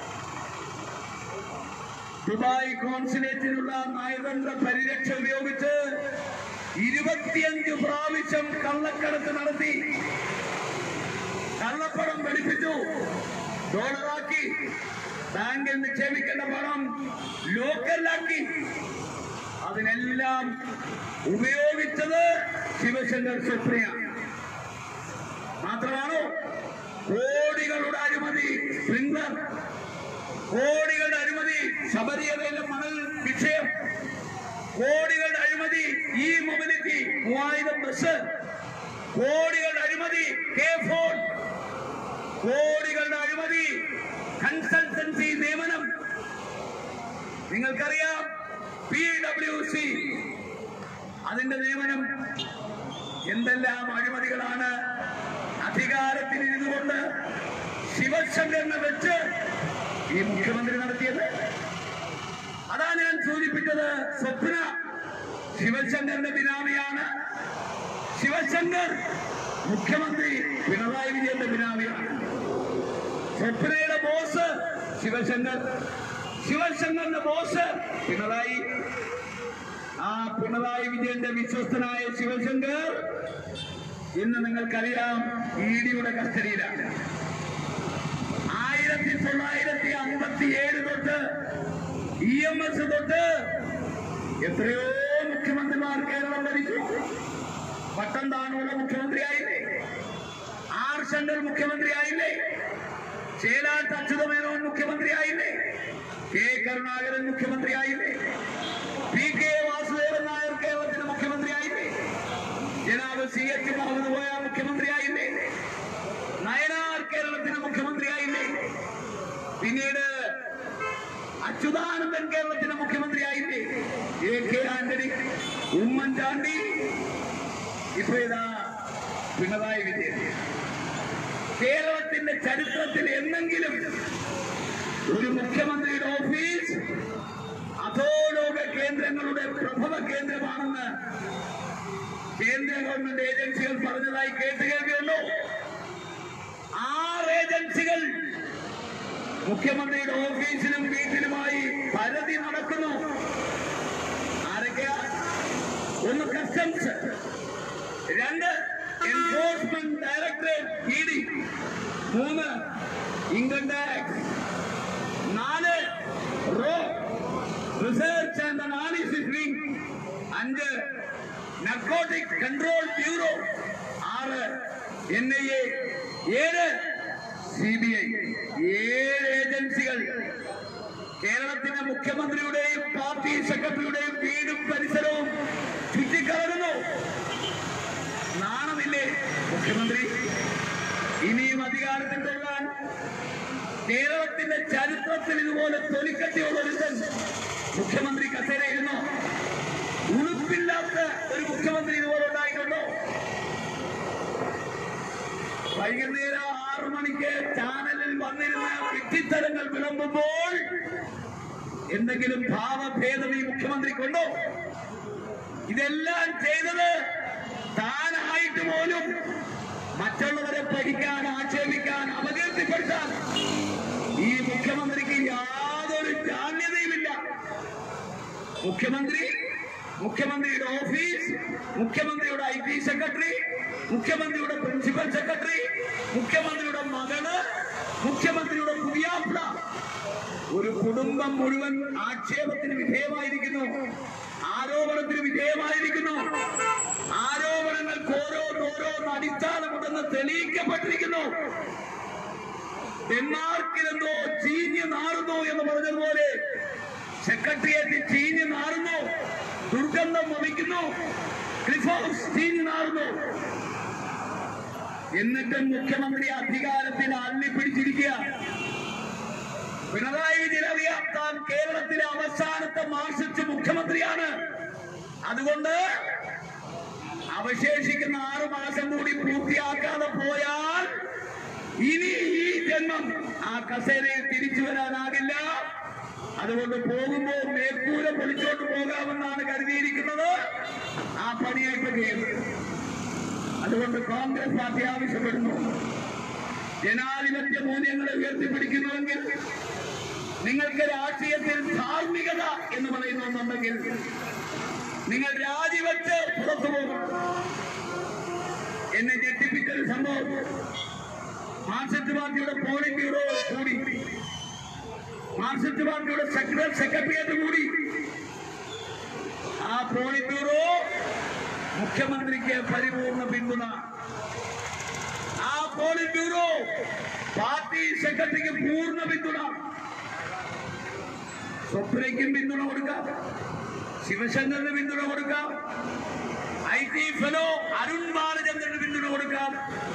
ദുബായ് കോൺസുലേറ്റിനുള്ള നയതന്ത്ര പരിരക്ഷ ഉപയോഗിച്ച് ഇരുപത്തിയഞ്ച് പ്രാവശ്യം കള്ളക്കടത്ത് നടത്തി കള്ളപ്പണം വെടിപ്പിച്ചു ഡോളറാക്കി ബാങ്കിൽ നിക്ഷേപിക്കേണ്ട പണം ലോക്കലിലാക്കി അതിനെല്ലാം ഉപയോഗിച്ചത് ശിവശങ്കർ സുപ്രിയ മാത്രമാണോ കോടികളുടെ അഴിമതി സ്പ്രിംഗ്ലർ കോടികളുടെ അഴിമതി ശബരിമലയിലെ മണൽ വിഷയം കോടികളുടെ അഴിമതി ഈ മൊബിലിറ്റി മൂവായിരം ബസ് കോടികളുടെ അഴിമതി കെ ഫോൺ കോടികളുടെ അഴിമതി കൺസൾട്ടൻസി നിയമനം നിങ്ങൾക്കറിയാം പി ഡബ്ല്യു സി അതിന്റെ നിയമനം എന്തെല്ലാം അഴിമതികളാണ് അധികാരത്തിൽ ഇരുന്നുകൊണ്ട് ശിവശങ്കറിനെ വെച്ച് ഈ മുഖ്യമന്ത്രി നടത്തിയത് അതാ ഞാൻ സൂചിപ്പിച്ചത് സ്വപ്ന ശിവശങ്കറിന്റെ ബിനാമിയാണ് ശിവശങ്കർ മുഖ്യമന്ത്രി പിണറായി വിജയന്റെ ബിനാമിയാണ് സ്വപ്നയുടെ ബോസ് ശിവശങ്കർ ശിവശങ്കറിന്റെ ബോസ് പിണറായി ആ പിണറായി വിജയന്റെ വിശ്വസ്തനായ ശിവശങ്കർ ഇന്ന് നിങ്ങൾക്കറിയാം ഇ ഡിയുടെ കസ്റ്റഡിയിലാണ് ആയിരത്തി തൊള്ളായിരത്തി അമ്പത്തി ഏഴ് തൊട്ട് ഇ എം എസ് തൊട്ട് എത്രയോ മുഖ്യമന്ത്രിമാർ കേരളം ഭരിച്ചു പട്ടം താണുള്ള മുഖ്യമന്ത്രിയായില്ലേ ആർ ശങ്കർ മുഖ്യമന്ത്രിയായില്ലേ ചേലാട്ട് അച്യുതമേനോൻ മുഖ്യമന്ത്രിയായില്ലേ കെ കരുണാകരൻ മുഖ്യമന്ത്രിയായില്ലേ പി കെ വാസുദേവൻ നായർ കേരളത്തിന്റെ മുഖ്യമന്ത്രിയായില്ലേ ജനാബ് സി എച്ച് മുഹമ്മദ് കോയ മുഖ്യമന്ത്രിയായില്ലേ നയനാർ കേരളത്തിന്റെ മുഖ്യമന്ത്രിയായില്ലേ പിന്നീട് അച്യുതാനന്ദൻ കേരളത്തിന്റെ മുഖ്യമന്ത്രിയായില്ലേ എ കെ ആന്റണി ഉമ്മൻചാണ്ടി ഇപ്പൊ ഇതാ പിണറായി വിജയൻ കേരളത്തിന്റെ ചരിത്രത്തിൽ എന്നെങ്കിലും ഒരു മുഖ്യമന്ത്രിയുടെ ഓഫീസ് അധോലോക കേന്ദ്രങ്ങളുടെ പ്രഭവ കേന്ദ്രമാണെന്ന് കേന്ദ്ര ഗവൺമെന്റ് ഏജൻസികൾ പറഞ്ഞതായി കേട്ട് കേൾവിയുണ്ടോ ആറ് ഏജൻസികൾ മുഖ്യമന്ത്രിയുടെ ഓഫീസിലും വീട്ടിലുമായി പരതി നടക്കുന്നു ആരൊക്കെയാ ഒന്ന് കസ്റ്റംസ് രണ്ട് എൻഫോഴ്സ്മെന്റ് ഡയറക്ടറേറ്റ് ഇ ഡി മൂന്ന് ഇൻകം ടാക്സ് നാല് റോ റിസർച്ച് ആൻഡ് അനാലിസിസ് വിംഗ് അഞ്ച് നർക്കോട്ടിക് കൺട്രോൾ ബ്യൂറോ ആറ് എൻ ഐ എ ഏഴ് സി ബി ഐ ഏഴ് ഏജൻസികൾ കേരളത്തിന്റെ മുഖ്യമന്ത്രിയുടെയും പാർട്ടി സെക്രട്ടറിയുടെയും വീടും പരിസരവും ചുറ്റിക്കറങ്ങുന്നു നാണമില്ലേ മുഖ്യമന്ത്രി ഇനിയും അധികാരത്തിൽ തുടരാൻ കേരളത്തിന്റെ ചരിത്രത്തിൽ ഇതുപോലെ തൊലിക്കട്ടിയുള്ള ഒരുത്തൻ മുഖ്യമന്ത്രി കസേരയിരുന്നോ ഉളുപ്പില്ലാത്ത ഒരു മുഖ്യമന്ത്രി ഇതുപോലെ ഉണ്ടായിട്ടുണ്ടോ വൈകുന്നേരം ആറു മണിക്ക് ചാനലിൽ വന്നിരുന്ന വിഡ്ഢിത്തരങ്ങൾ വിളമ്പുമ്പോൾ എന്തെങ്കിലും ഭാവഭേദം ഈ മുഖ്യമന്ത്രിക്കുണ്ടോ ഇതെല്ലാം ചെയ്തത് താനായിട്ട് പോലും മറ്റുള്ളവരെ പഠിക്കാൻ ആക്ഷേപിക്കാൻ അപകീർത്തിപ്പെടുത്താൻ ഈ മുഖ്യമന്ത്രിക്ക് യാതൊരു ജാമ്യതയുമില്ല മുഖ്യമന്ത്രി മുഖ്യമന്ത്രിയുടെ ഓഫീസ് മുഖ്യമന്ത്രിയുടെ ഐ ടി സെക്രട്ടറി മുഖ്യമന്ത്രിയുടെ പ്രിൻസിപ്പൽ സെക്രട്ടറി മുഖ്യമന്ത്രിയുടെ മകള് മുഖ്യമന്ത്രിയുടെ പുതിയാപ്ല ഒരു കുടുംബം മുഴുവൻ ആക്ഷേപത്തിന് വിധേയമായിരിക്കുന്നു ആരോപണത്തിന് വിധേയമായിരിക്കുന്നു ആരോപണങ്ങൾക്ക് ഓരോന്നോരോന്ന് അടിസ്ഥാനമുണ്ടെന്ന് തെളിയിക്കപ്പെട്ടിരിക്കുന്നു ഡെൻമാർക്കിലെന്തോ ചീഞ്ഞ് നാറുന്നു എന്ന് പറഞ്ഞതുപോലെ സെക്രട്ടേറിയറ്റ് ചീഞ്ഞ് നാറുന്നു ദുർഗന്ധം വമിക്കുന്നു ക്ലിഫ് ഹൗസ് ചീഞ്ഞ് നാറുന്നു എന്നിട്ടും മുഖ്യമന്ത്രി അധികാരത്തിൽ അള്ളിപ്പിടിച്ചിരിക്കുക പിണറായി വിജയൻ അറിയാം താൻ കേരളത്തിലെ അവസാനത്തെ മാർസിസ്റ്റ് മുഖ്യമന്ത്രിയാണ് അതുകൊണ്ട് അവശേഷിക്കുന്ന ആറു മാസം കൂടി പൂർത്തിയാക്കാതെ പോയാൽ ഇനി ഈ ജന്മം ആ കസേരയിൽ തിരിച്ചു വരാനാകില്ല അതുകൊണ്ട് പോകുമ്പോൾ മേൽക്കൂര പൊളിച്ചോണ്ട് പോകാമെന്നാണ് കരുതിയിരിക്കുന്നത് ആ പണിയായിട്ട് കയറി അതുകൊണ്ട് കോൺഗ്രസ് പാർട്ടി ആവശ്യപ്പെടുന്നു ജനാധിപത്യ മൂല്യങ്ങളെ ഉയർത്തിപ്പിടിക്കുന്നുവെങ്കിൽ നിങ്ങൾക്ക് രാഷ്ട്രീയത്തിൽ ധാർമ്മികത എന്ന് പറയുന്നുണ്ടെങ്കിൽ നിങ്ങൾ രാജിവെച്ച് പുറത്തു പോകും എന്നെ ഞെട്ടിപ്പിച്ചൊരു സംഭവം മാർക്സിസ്റ്റ് പാർട്ടിയുടെ പോളിംഗ് ബ്യൂറോ കൂടി മാർക്സിസ്റ്റ് പാർട്ടിയുടെ സെക്രട്ടറി സെക്രട്ടേറിയറ്റ് കൂടി ആ പോളിംഗ് ബ്യൂറോ മുഖ്യമന്ത്രിക്ക് പരിപൂർണ പിന്തുണ ആ പോളിംഗ് ബ്യൂറോ പാർട്ടി സെക്രട്ടറിക്ക് പൂർണ്ണ പിന്തുണ സ്വപ്നയ്ക്കും പിന്തുണ കൊടുക്കാം ശിവശങ്കറിന് പിന്തുണ കൊടുക്കാം ഐ ടി ഫെലോ അരുൺ ബാലചന്ദ്രന് പിന്തുണ കൊടുക്കാം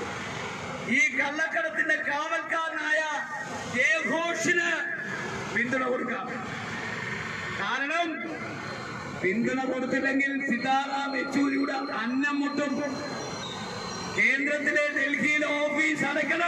ഈ കള്ളക്കടത്തിന്റെ കാവൽക്കാരനായ ജയഘോഷിന് പിന്തുണ കൊടുക്കാം കാരണം പിന്തുണ കൊടുത്തില്ലെങ്കിൽ സീതാറാം യെച്ചൂരിയുടെ അന്നം മുട്ടും കേന്ദ്രത്തിലെ ഡൽഹിയിലെ ഓഫീസ് അടയ്ക്കണം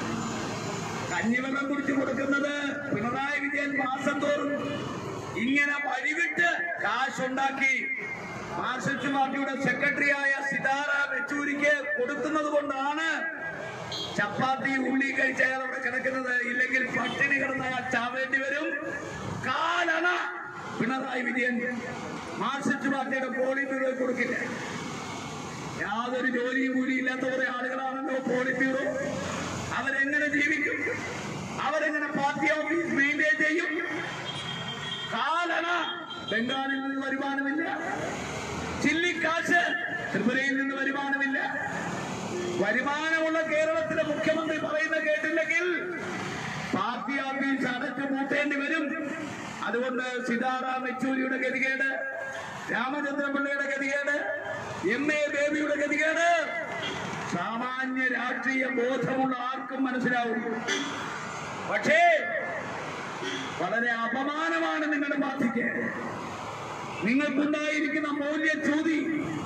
കഞ്ഞിവെള്ളം കുടിച്ചു കൊടുക്കുന്നത് പിണറായി വിജയൻ മാസം തോറും ഇങ്ങനെ വഴിവിട്ട് കാശുണ്ടാക്കി മാർക്സിസ്റ്റ് പാർട്ടിയുടെ സെക്രട്ടറിയായ സീതാറാം യെച്ചൂരിക്ക് കൊടുക്കുന്നത് കൊണ്ടാണ് ചപ്പാത്തി ഉള്ളി കഴിച്ച് അയാൾ അവിടെ കിടക്കുന്നത് ഇല്ലെങ്കിൽ പട്ടിണി കിടന്ന് അയാൾ ചാവേണ്ടി വരും കാലണ പിണറായി വിജയൻ മാർക്സിസ്റ്റ് പാർട്ടിയുടെ പോളിറ്റ് ബ്യൂറോ കൊടുക്കില്ല യാതൊരു ജോലിയും കൂടി ഇല്ലാത്ത കുറെ ആളുകളാണല്ലോ പോളിറ്റ് ബ്യൂറോ അവരെങ്ങനെ ജീവിക്കും അവരെങ്ങനെ പാർട്ടി ഓഫീസ് മെയിൻറ്റെയിൻ ചെയ്യും കാലണ ബംഗാളിൽ നിന്ന് വരുമാനമില്ല ചില്ലിക്കാശ് ത്രിപുരയിൽ നിന്ന് വരുമാനമില്ല വരുമാനമുള്ള കേരളത്തിലെ മുഖ്യമന്ത്രി പറയുന്ന കേട്ടില്ലെങ്കിൽ പാർട്ടി ഓഫീസ് അടച്ചു പൂട്ടേണ്ടി വരും അതുകൊണ്ട് സീതാറാം യെച്ചൂരിയുടെ ഗതികേട് രാമചന്ദ്രപിള്ളയുടെ ഗതികേട് എം എ ബേബിയുടെ ഗതികേട് സാമാന്യ രാഷ്ട്രീയ ബോധമുള്ള ആർക്കും മനസ്സിലാവും പക്ഷേ വളരെ അപമാനമാണ് നിങ്ങളുടെ പാർട്ടിക്ക് നിങ്ങൾക്കുണ്ടായിരിക്കുന്ന മൂല്യച്യൂതി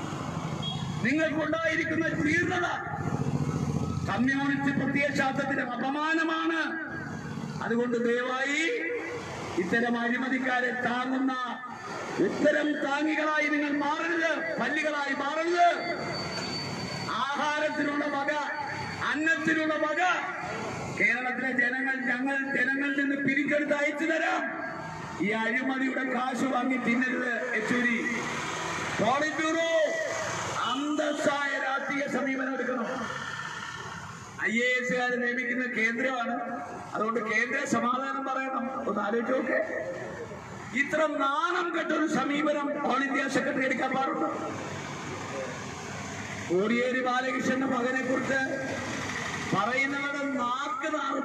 നിങ്ങൾക്കുണ്ടായിരിക്കുന്ന ജീർണത കമ്മ്യൂണിസ്റ്റ് പ്രത്യയശാസ്ത്രത്തിന് അപമാനമാണ് അതുകൊണ്ട് ദയവായി ഇത്തരം അഴിമതിക്കാരെ താങ്ങുന്ന ഉത്തരം താങ്ങികളായി നിങ്ങൾ മാറരുത് പല്ലികളായി മാറരുത് ആഹാരത്തിനുള്ള വക അന്നത്തിനുള്ള വക കേരളത്തിലെ ജനങ്ങൾ ഞങ്ങൾ ജനങ്ങളിൽ നിന്ന് പിരിച്ചെടുത്ത് അയച്ചു തരാം ഈ അഴിമതിയുടെ കാശ് വാങ്ങി തിന്നരുത് യെച്ചൂരി പോളിറ്റ് ബ്യൂറോ അന്തസ്സായ രാഷ്ട്രീയ സമീപനം എടുക്കണം ഐ എ എസുകാരെ നിയമിക്കുന്ന കേന്ദ്രമാണ് അതുകൊണ്ട് കേന്ദ്ര സമാധാനം പറയണം ഒന്ന് ആലോചിച്ച് നോക്കെ ഇത്ര നാണം കെട്ടൊരു സമീപനം ഓൾ ഇന്ത്യ സെക്രട്ടറി എടുക്കാൻ പാടുള്ളൂ കോടിയേരി ബാലകൃഷ്ണന്റെ മകനെ കുറിച്ച് പറയുന്നവരുടെ നാക്ക് നാറും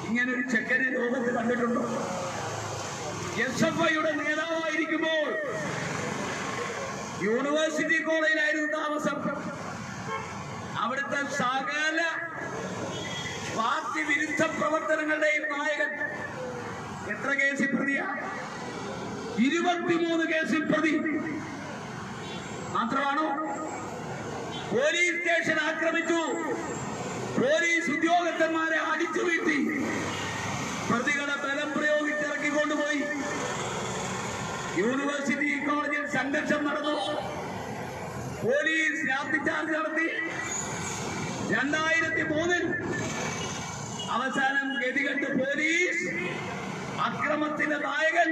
ഇങ്ങനെ ഒരു ചെക്കനെ ലോകത്ത് കണ്ടിട്ടുണ്ടോ എസ് എഫ് ഐയുടെ നേതാവായിരിക്കുമ്പോൾ യൂണിവേഴ്സിറ്റി കോളേജിലായിരുന്നു താമസം അവിടുത്തെ സകല പാർട്ടി വിരുദ്ധ പ്രവർത്തനങ്ങളുടെയും നായകൻ എത്ര കേസിൽ പ്രതിയാ ഇരുപത്തിമൂന്ന് കേസിൽ പ്രതി മാത്രമാണോ പോലീസ് സ്റ്റേഷൻ ആക്രമിച്ചു പോലീസ് ഉദ്യോഗസ്ഥന്മാരെ അടിച്ചു വീഴ്ത്തി പ്രതികളെ ബലം പ്രയോഗിച്ച് ഇറക്കിക്കൊണ്ടുപോയി യൂണിവേഴ്സിറ്റി കോളേജിൽ സംഘർഷം നടന്നു പോലീസ് ലാത്തിചാർജ് നടത്തി രണ്ടായിരത്തി മൂന്നിൽ അവസാനം ഗതികെട്ട് പോലീസ് അക്രമത്തിന്റെ നായകൻ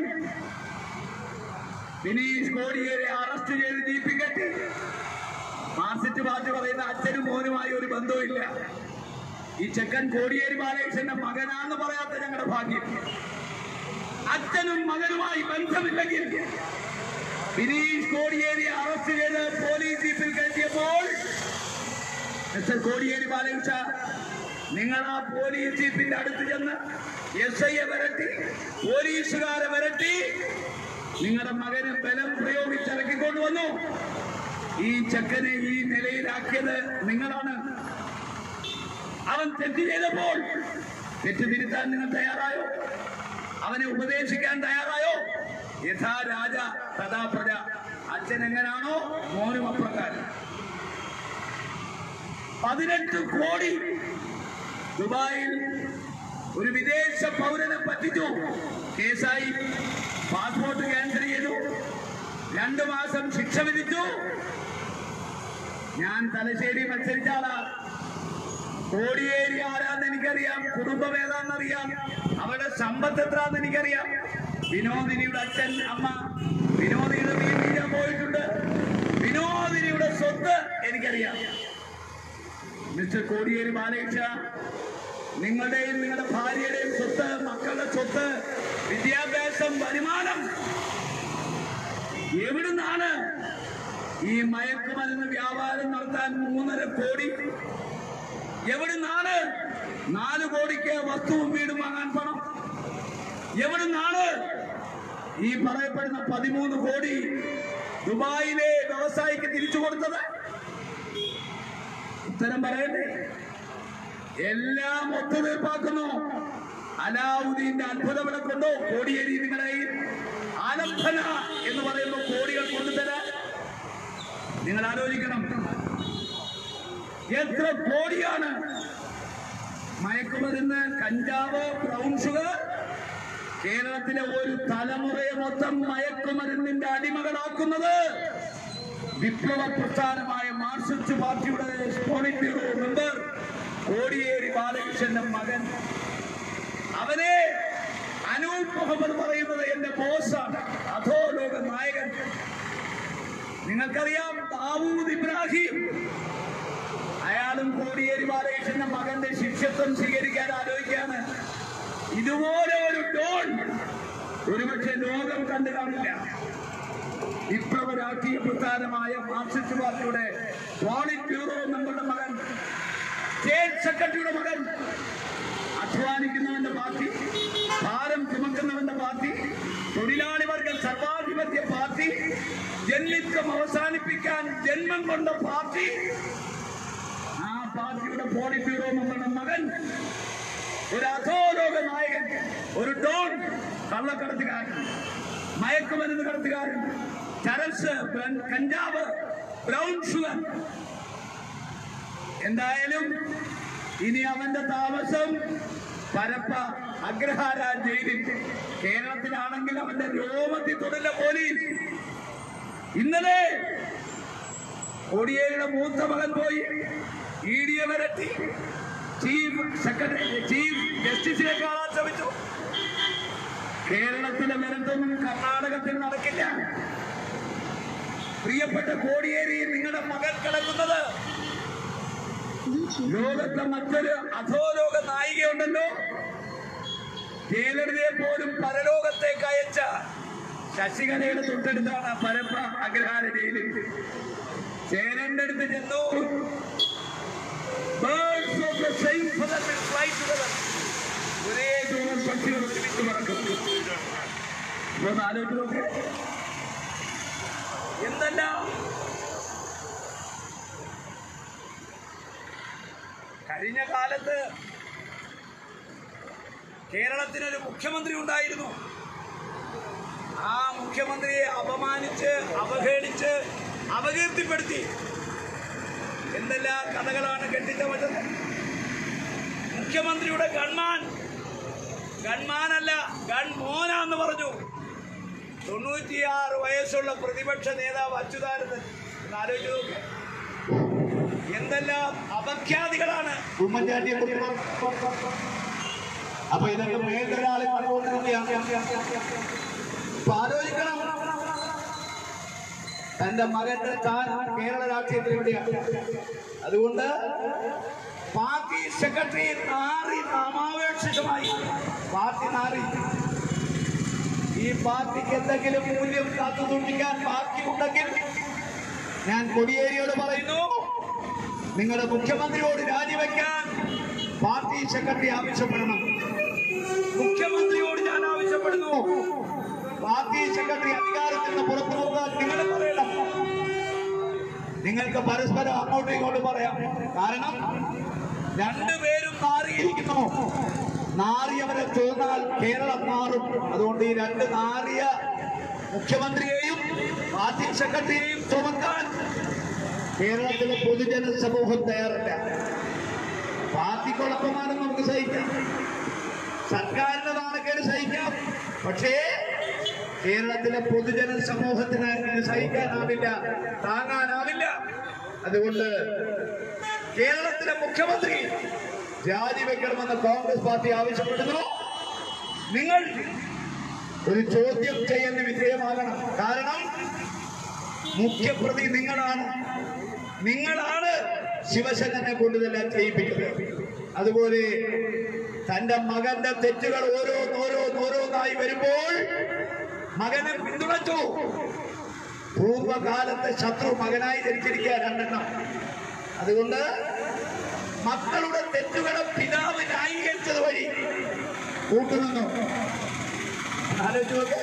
ബിനീഷ് കോടിയേരെ അറസ്റ്റ് ചെയ്ത് ജീപ്പി കെട്ടി മാർസിറ്റ് പാർട്ടി പറയുന്ന അച്ഛനും മോനുമായി ഒരു ബന്ധവുമില്ല ഈ ചെക്കൻ കോടിയേരി ബാലകൃഷ്ണന്റെ മകനാന്ന് പറയാത്ത ഞങ്ങളുടെ ഭാഗ്യം അച്ഛനും മകനുമായി ബന്ധമില്ലെങ്കിൽ ബിനീഷ് കോടിയേരി അറസ്റ്റ് ചെയ്ത് പോലീസ് ജീപ്പിൽ കയറ്റിയപ്പോൾ മിസ്റ്റർ കോടിയേരി ബാലകൃഷ്ണ നിങ്ങൾ ആ പോലീസ് ജീപ്പിന്റെ അടുത്ത് ചെന്ന് എസ് ഐയെ വരട്ടി പോലീസുകാരെ വരട്ടി നിങ്ങളുടെ മകന് ബലം പ്രയോഗിച്ചിറക്കിക്കൊണ്ടുവന്നു ഈ ചെക്കനെ ഈ നിലയിലാക്കിയത് നിങ്ങളാണ് അവൻ തെറ്റ് ചെയ്തപ്പോൾ തെറ്റ് തിരുത്താൻ നിങ്ങൾ തയ്യാറായോ അവനെ ഉപദേശിക്കാൻ തയ്യാറായോ യഥാ രാജ തഥാ പ്രജ അച്ഛൻ എങ്ങനാണോ മോനും അപ്രകാരം പതിനെട്ട് കോടി ദുബായിൽ ഒരു വിദേശ പൗരനെ പറ്റിച്ചു കേസായി പാസ്പോർട്ട് ക്യാൻസൽ ചെയ്തു രണ്ടു മാസം ശിക്ഷ വിധിച്ചു ഞാൻ തലശ്ശേരി മത്സരിച്ച ആളാ കോടിയേരി ആരാന്ന് എനിക്കറിയാം കുടുംബം ഏതാണെന്നറിയാം അവരുടെ സമ്പത്ത് എത്രാന്ന് എനിക്കറിയാം വിനോദിനിയുടെ അച്ഛൻ അമ്മ വിനോദിനിയുടെ വീട്ടിൽ ഞാൻ പോയിട്ടുണ്ട് വിനോദിനിയുടെ സ്വത്ത് എനിക്കറിയാം മിസ്റ്റർ കോടിയേരി ബാലകൃഷ്ണ നിങ്ങളുടെയും നിങ്ങളുടെ ഭാര്യയുടെയും സ്വത്ത് മക്കളുടെ സ്വത്ത് വിദ്യാഭ്യാസം വരുമാനം എവിടുന്നാണ് ഈ മയക്കുമരുന്ന് വ്യാപാരം നടത്താൻ മൂന്നര കോടി എവിടുന്നാണ് നാല് കോടിക്ക് വസ്തുവും വീടും വാങ്ങാൻ പണം എവിടുന്നാണ് ഈ പറയപ്പെടുന്ന പതിമൂന്ന് കോടി ദുബായിലെ വ്യവസായിക്ക് തിരിച്ചു കൊടുത്തത് ഉത്തരം പറയണ്ടേ എല്ലാം ഒത്തുതീർപ്പാക്കുന്നു അലാവുദ്ദീന്റെ അത്ഭുത വിളക്കുണ്ടോ കോടിയേരി നിങ്ങളെ ഈ ആലംബന എന്ന് പറയുമ്പോൾ കോടികൾ കൊണ്ടുതരാൻ നിങ്ങൾ ആലോചിക്കണം എത്ര കോടിയാണ് മയക്കുമരുന്ന് കഞ്ചാവ് ബ്രൗൺ ഷുഗർ കേരളത്തിലെ ഒരു തലമുറയെ മൊത്തം മയക്കുമരുന്നിന്റെ അടിമകളാക്കുന്നത് വിപ്ലവ പ്രസ്ഥാനമായ മാർക്സിസ്റ്റ് പാർട്ടിയുടെ പോളിറ്റ് ബ്യൂറോ മെമ്പർ കോടിയേരി ബാലകൃഷ്ണന്റെ മകൻ അവനെ അനൂപ് മുഹമ്മദ് പറയുന്നത് എന്റെ ബോസാണ് അധോ ലോക നായകൻ നിങ്ങൾക്കറിയാം ദാവൂദ് ഇബ്രാഹിം അയാളും കോടിയേരി ബാലകൃഷ്ണന്റെ മകന്റെ ശിഷ്യത്വം സ്വീകരിക്കാൻ ആലോചിക്കാണ് ഇതുപോലെ ഒരു ഡോൺ ഒരുപക്ഷെ ലോകം കണ്ടു കാണില്ല വിപ്ലവ രാഷ്ട്രീയ പ്രസ്ഥാനമായ മാർക്സിസ്റ്റ് പാർട്ടിയുടെ പോളിറ്റ് ബ്യൂറോ മെമ്പറുടെ മകൻ സ്റ്റേറ്റ് സെക്രട്ടറിയുടെ മകൻ അധ്വാനിക്കുന്നവന്റെ പാർട്ടി ഭാരം ചുമക്കുന്നവന്റെ പാർട്ടി തൊഴിലാളി വർഗ സർവാധിപത്യ പാർട്ടി ജന്മിത്വം അവസാനിപ്പിക്കാൻ ജന്മം കൊണ്ട പാർട്ടി ആ പാർട്ടിയുടെ പോളിറ്റ് ബ്യൂറോ മെമ്പറുടെ മകൻ ഒരു അധോലോക നായകൻ ഒരു ഡോൺ കള്ളക്കടത്തുകാരൻ മയക്കുമരുന്ന് കടത്തുകാരൻ ചരസ് ബ്ര- കഞ്ചാവ് ബ്രൗൺ ഷുഗർ എന്തായാലും ഇനി അവന്റെ താമസം പരപ്പ അഗ്രഹാര ജയിലിൽ കേരളത്തിലാണെങ്കിൽ അവന്റെ രോമത്തിൽ തൊടില്ല പോലീസ് ഇന്നലെ കോടിയേരിയുടെ മൂത്ത മകൻ പോയി ഇ ഡി എ വരട്ടി ചീഫ് സെക്രട്ടറി ചീഫ് ജസ്റ്റിസിനെ കാണാൻ ശ്രമിച്ചു കേരളത്തിലെ വരത്തൊന്നും കർണാടകത്തിൽ നടക്കില്ല പ്രിയപ്പെട്ട കോടിയേരി നിങ്ങളുടെ മകൻ കിടക്കുന്നത് ലോകത്തെ മറ്റൊരു അധോലോക നായികയുണ്ടല്ലോ ജയലളിതയെ പോലും പരലോകത്തേക്ക് അയച്ച ശശികലയുടെ തൊട്ടടുത്താണ് പരപ്പ അഗ്രഹാര ജയിലിൽ ചേരന്റെ അടുത്ത് ചെന്നു Birds of the same feather will fly together. ഒരേ പ്രതീക്ഷകൾ ഒരുമിച്ച് പറക്കും ഇപ്പൊ ഒന്ന് ആലോചിച്ച് നോക്ക് എന്തെല്ലാം കഴിഞ്ഞ കാലത്ത് കേരളത്തിനൊരു മുഖ്യമന്ത്രി ഉണ്ടായിരുന്നു ആ മുഖ്യമന്ത്രിയെ അപമാനിച്ച് അവഹേളിച്ച് അപകീർത്തിപ്പെടുത്തി എന്തെല്ലാം കഥകളാണ് കെട്ടിച്ചമച്ചത് മുഖ്യമന്ത്രിയുടെ ഗൺമാൻ ഗൺമാനല്ല ഗൺമോനാന്ന് പറഞ്ഞു തൊണ്ണൂറ്റിയാറ് വയസ്സുള്ള പ്രതിപക്ഷ നേതാവ് അച്യുതാനന്ദൻ ഒന്ന് ആലോചിച്ച് നോക്ക് എന്തെല്ലാം അപഖ്യാതികളാണ് ഉമ്മൻചാണ്ടിയെ കുറിച്ച് അപ്പൊ ഇതൊക്കെ മേഖലയാളെ കണ്ടുകൊണ്ടിരിക്കുകയാണ് അപ്പൊ ആലോചിക്കണം തന്റെ മകന്റെ സ്ഥാനം കേരള രാഷ്ട്രീയത്തിൽ എവിടെയാണ് അതുകൊണ്ട് പാർട്ടി സെക്രട്ടറി നാറി നാമാപേക്ഷിതമായി പാർട്ടി നാറി ഈ പാർട്ടിക്ക് എന്തെങ്കിലും മൂല്യം കാത്തു സൂക്ഷിക്കാൻ പാർട്ടി ഉണ്ടെങ്കിൽ ഞാൻ കൊടിയേരിയോട് പറയുന്നു നിങ്ങളുടെ മുഖ്യമന്ത്രിയോട് രാജിവെക്കാൻ പാർട്ടി സെക്രട്ടറി ആവശ്യപ്പെടണം മുഖ്യമന്ത്രിയോട് ഞാൻ ആവശ്യപ്പെടുന്നു പാർട്ടി സെക്രട്ടറി അധികാരത്തിൽ നിന്ന് പുറത്തു പോകാൻ നിങ്ങൾ പറയണം നിങ്ങൾക്ക് പരസ്പരം അങ്ങോട്ടും ഇങ്ങോട്ടും പറയാം കാരണം രണ്ടുപേരും നാറിയിരിക്കുന്നു നാറിയവരെ തീർന്നാൽ കേരളം മാറും അതുകൊണ്ട് ഈ രണ്ട് നാറിയ മുഖ്യമന്ത്രിയെയും പാർട്ടി സെക്രട്ടറിയെയും ചുമക്കാൻ കേരളത്തിലെ പൊതുജന സമൂഹം തയ്യാറല്ല പാർട്ടിക്കുഴപ്പമാണെന്ന് നമുക്ക് സഹിക്കാം സർക്കാരിന്റെ നാണക്കേട് സഹിക്കാം പക്ഷേ കേരളത്തിലെ പൊതുജന സമൂഹത്തിന് ഇത് സഹിക്കാനാവില്ല താങ്ങാനാവില്ല അതുകൊണ്ട് കേരളത്തിലെ മുഖ്യമന്ത്രി രാജിവെക്കണമെന്ന് കോൺഗ്രസ് പാർട്ടി ആവശ്യപ്പെടുന്നു നിങ്ങൾ ഒരു ചോദ്യം ചെയ്യലിന് വിധേയമാകണം കാരണം മുഖ്യപ്രതി നിങ്ങളാണ് നിങ്ങളാണ് ശിവശങ്കരനെ കൊണ്ട് ഇതെല്ലാം ചെയ്യിപ്പിക്കുന്നത് അതുപോലെ തന്റെ മകന്റെ തെറ്റുകൾ ഓരോന്നോരോന്നോരോന്നായി വരുമ്പോൾ മകനെ പിന്തുണച്ചു പൂർവകാലത്തെ ശത്രു മകനായി ജനിച്ചിരിക്കുക രണ്ടെണ്ണം അതുകൊണ്ട് മക്കളുടെ തെറ്റുകളെ പിതാവ് ന്യായീകരിച്ചത് വഴി കൂട്ടുനിന്നു ആലോചിച്ച് നോക്ക്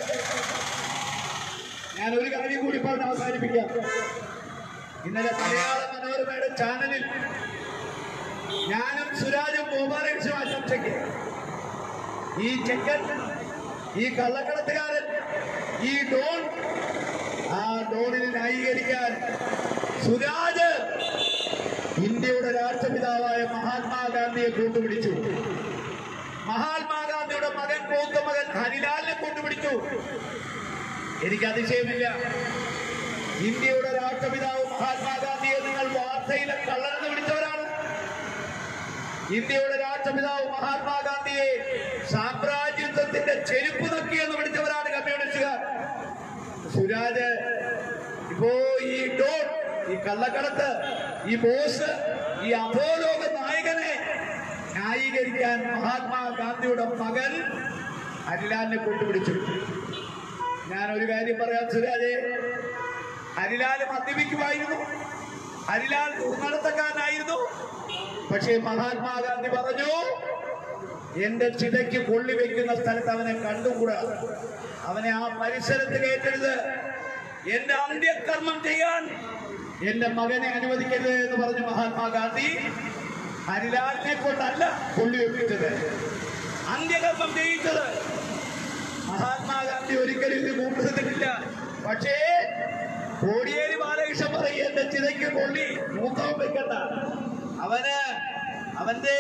ഞാൻ ഒരു കാര്യം കൂടി പറഞ്ഞ് അവസാനിപ്പിക്കാം ഇന്നലെ മലയാള മനോരമയുടെ ചാനലിൽ ഞാനും സുരാജും ഗോപാലകൃഷ്ണ ചർച്ചയ്ക്ക് ഈ ചെക്കൻ ഈ കള്ളക്കടത്തുകാരൻ ഈ ഡോൺ ആ ഡോണിനെ ന്യായീകരിക്കാൻ സുരാജ് ഇന്ത്യയുടെ രാഷ്ട്രപിതാവായ മഹാത്മാഗാന്ധിയെ കൂട്ടുപിടിച്ചു മഹാത്മാഗാന്ധിയുടെ മകൻ മൂത്ത മകൻ ഹരിലാലിനെ കൂട്ടുപിടിച്ചു എനിക്ക് അതിശയമില്ല ഇന്ത്യയുടെ രാഷ്ട്രപിതാവ് മഹാത്മാഗാന്ധിയെ നിങ്ങൾ വാർത്തയിലെ കള്ളനെന്ന് വിളിച്ചവരാണ് ഇന്ത്യയുടെ രാഷ്ട്രപിതാവ് മഹാത്മാഗാന്ധിയെ സാമ്രാജ്യത്വത്തിന്റെ ചെരുപ്പ് നക്കി എന്ന് വിളിച്ചവരാണ് കമ്മ്യൂണിസ്റ്റുകാർ സുരാജ് ഇപ്പോ ഈ ഡോൺ ഈ കള്ളക്കടത്ത് ഈ ബോസ് ഈ അധോലോക നായകനെ ന്യായീകരിക്കാൻ മഹാത്മാഗാന്ധിയുടെ മകൻ ഹരിലാലിനെ കൊണ്ടുപിടിച്ചു ഞാൻ ഒരു കാര്യം പറയാം സുരാജെ ഹരിലാൽ മദ്യപിക്കുമായിരുന്നു ഹരിലാൽ ദുർനടത്തക്കാരനായിരുന്നു പക്ഷേ മഹാത്മാഗാന്ധി പറഞ്ഞു എന്റെ ചിതയ്ക്ക് കൊള്ളി വെക്കുന്ന സ്ഥലത്ത് അവനെ കണ്ടുകൂടാ അവനെ ആ പരിസരത്ത് കയറ്റരുത് എന്റെ അന്ത്യകർമ്മം ചെയ്യാൻ എന്റെ മകനെ അനുവദിക്കരുത് എന്ന് പറഞ്ഞു മഹാത്മാഗാന്ധി ഹരിലാലിനെ കൊണ്ടല്ല കൊള്ളി വെപ്പിച്ചത് അന്ത്യകർമ്മം ചെയ്യിച്ചത് മഹാത്മാഗാന്ധി ഒരിക്കലും ഇത് കൂട്ടുന്നിട്ടില്ല പക്ഷേ കോടിയേരി ബാലകൃഷ്ണൻ പറയും എന്റെ ചിതയ്ക്ക് കൊള്ളി മൂക്കം വെക്കണ്ട അവന് അവന്റെ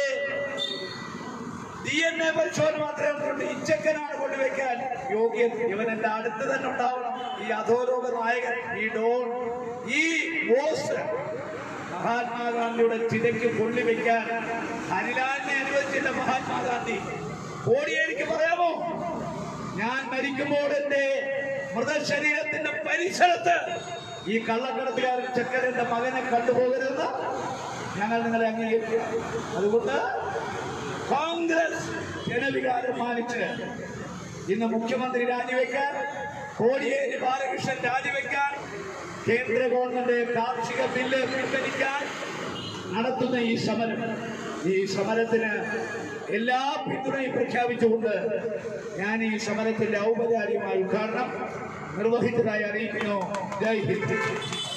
ഡി എൻ എ പരിശോധന മാത്രമേ ഉള്ളൂ ഇച്ചക്കനാണ് കൊണ്ടുവയ്ക്കാൻ യോഗ്യൻ ഇവൻ എന്റെ അടുത്ത് തന്നെ ഉണ്ടാവണം ഈ അധോലോക നായകൻ ഈ ഡോൺ ഈ ബോസ് മഹാത്മാഗാന്ധിയുടെ ചിതയ്ക്ക് കൊള്ളിവെക്കാൻ ഹരിലാലിനെ അനുവദിച്ചില്ല മഹാത്മാഗാന്ധി കോടിയേരിക്ക് പറയാമോ ഞാൻ മരിക്കുമ്പോൾ എന്റെ മൃതശരീരത്തിന്റെ പരിസരത്ത് ഈ കള്ളക്കടത്തുകാരൻ ചക്കരന്റെ മകനെ കണ്ടുപോകരുതെന്ന് ഞങ്ങൾ നിങ്ങളെ അംഗീകരിക്കുക അതുകൊണ്ട് കോൺഗ്രസ് ജനവികാരം മാനിച്ച് ഇന്ന് മുഖ്യമന്ത്രി രാജിവെക്കാൻ കോടിയേരി ബാലകൃഷ്ണൻ രാജിവെക്കാൻ കേന്ദ്ര ഗവൺമെന്റ് കാർഷിക ബില്ല് പിൻവലിക്കാൻ നടത്തുന്ന ഈ സമരം ഈ സമരത്തിന് എല്ലാ പിന്തുണയും പ്രഖ്യാപിച്ചുകൊണ്ട് ഞാൻ ഈ സമരത്തിന്റെ ഔപചാരികമായ ഉദ്ഘാടനം നിർവഹിച്ചതായി അറിയിക്കുന്നു ജയ് ഹിന്ദ്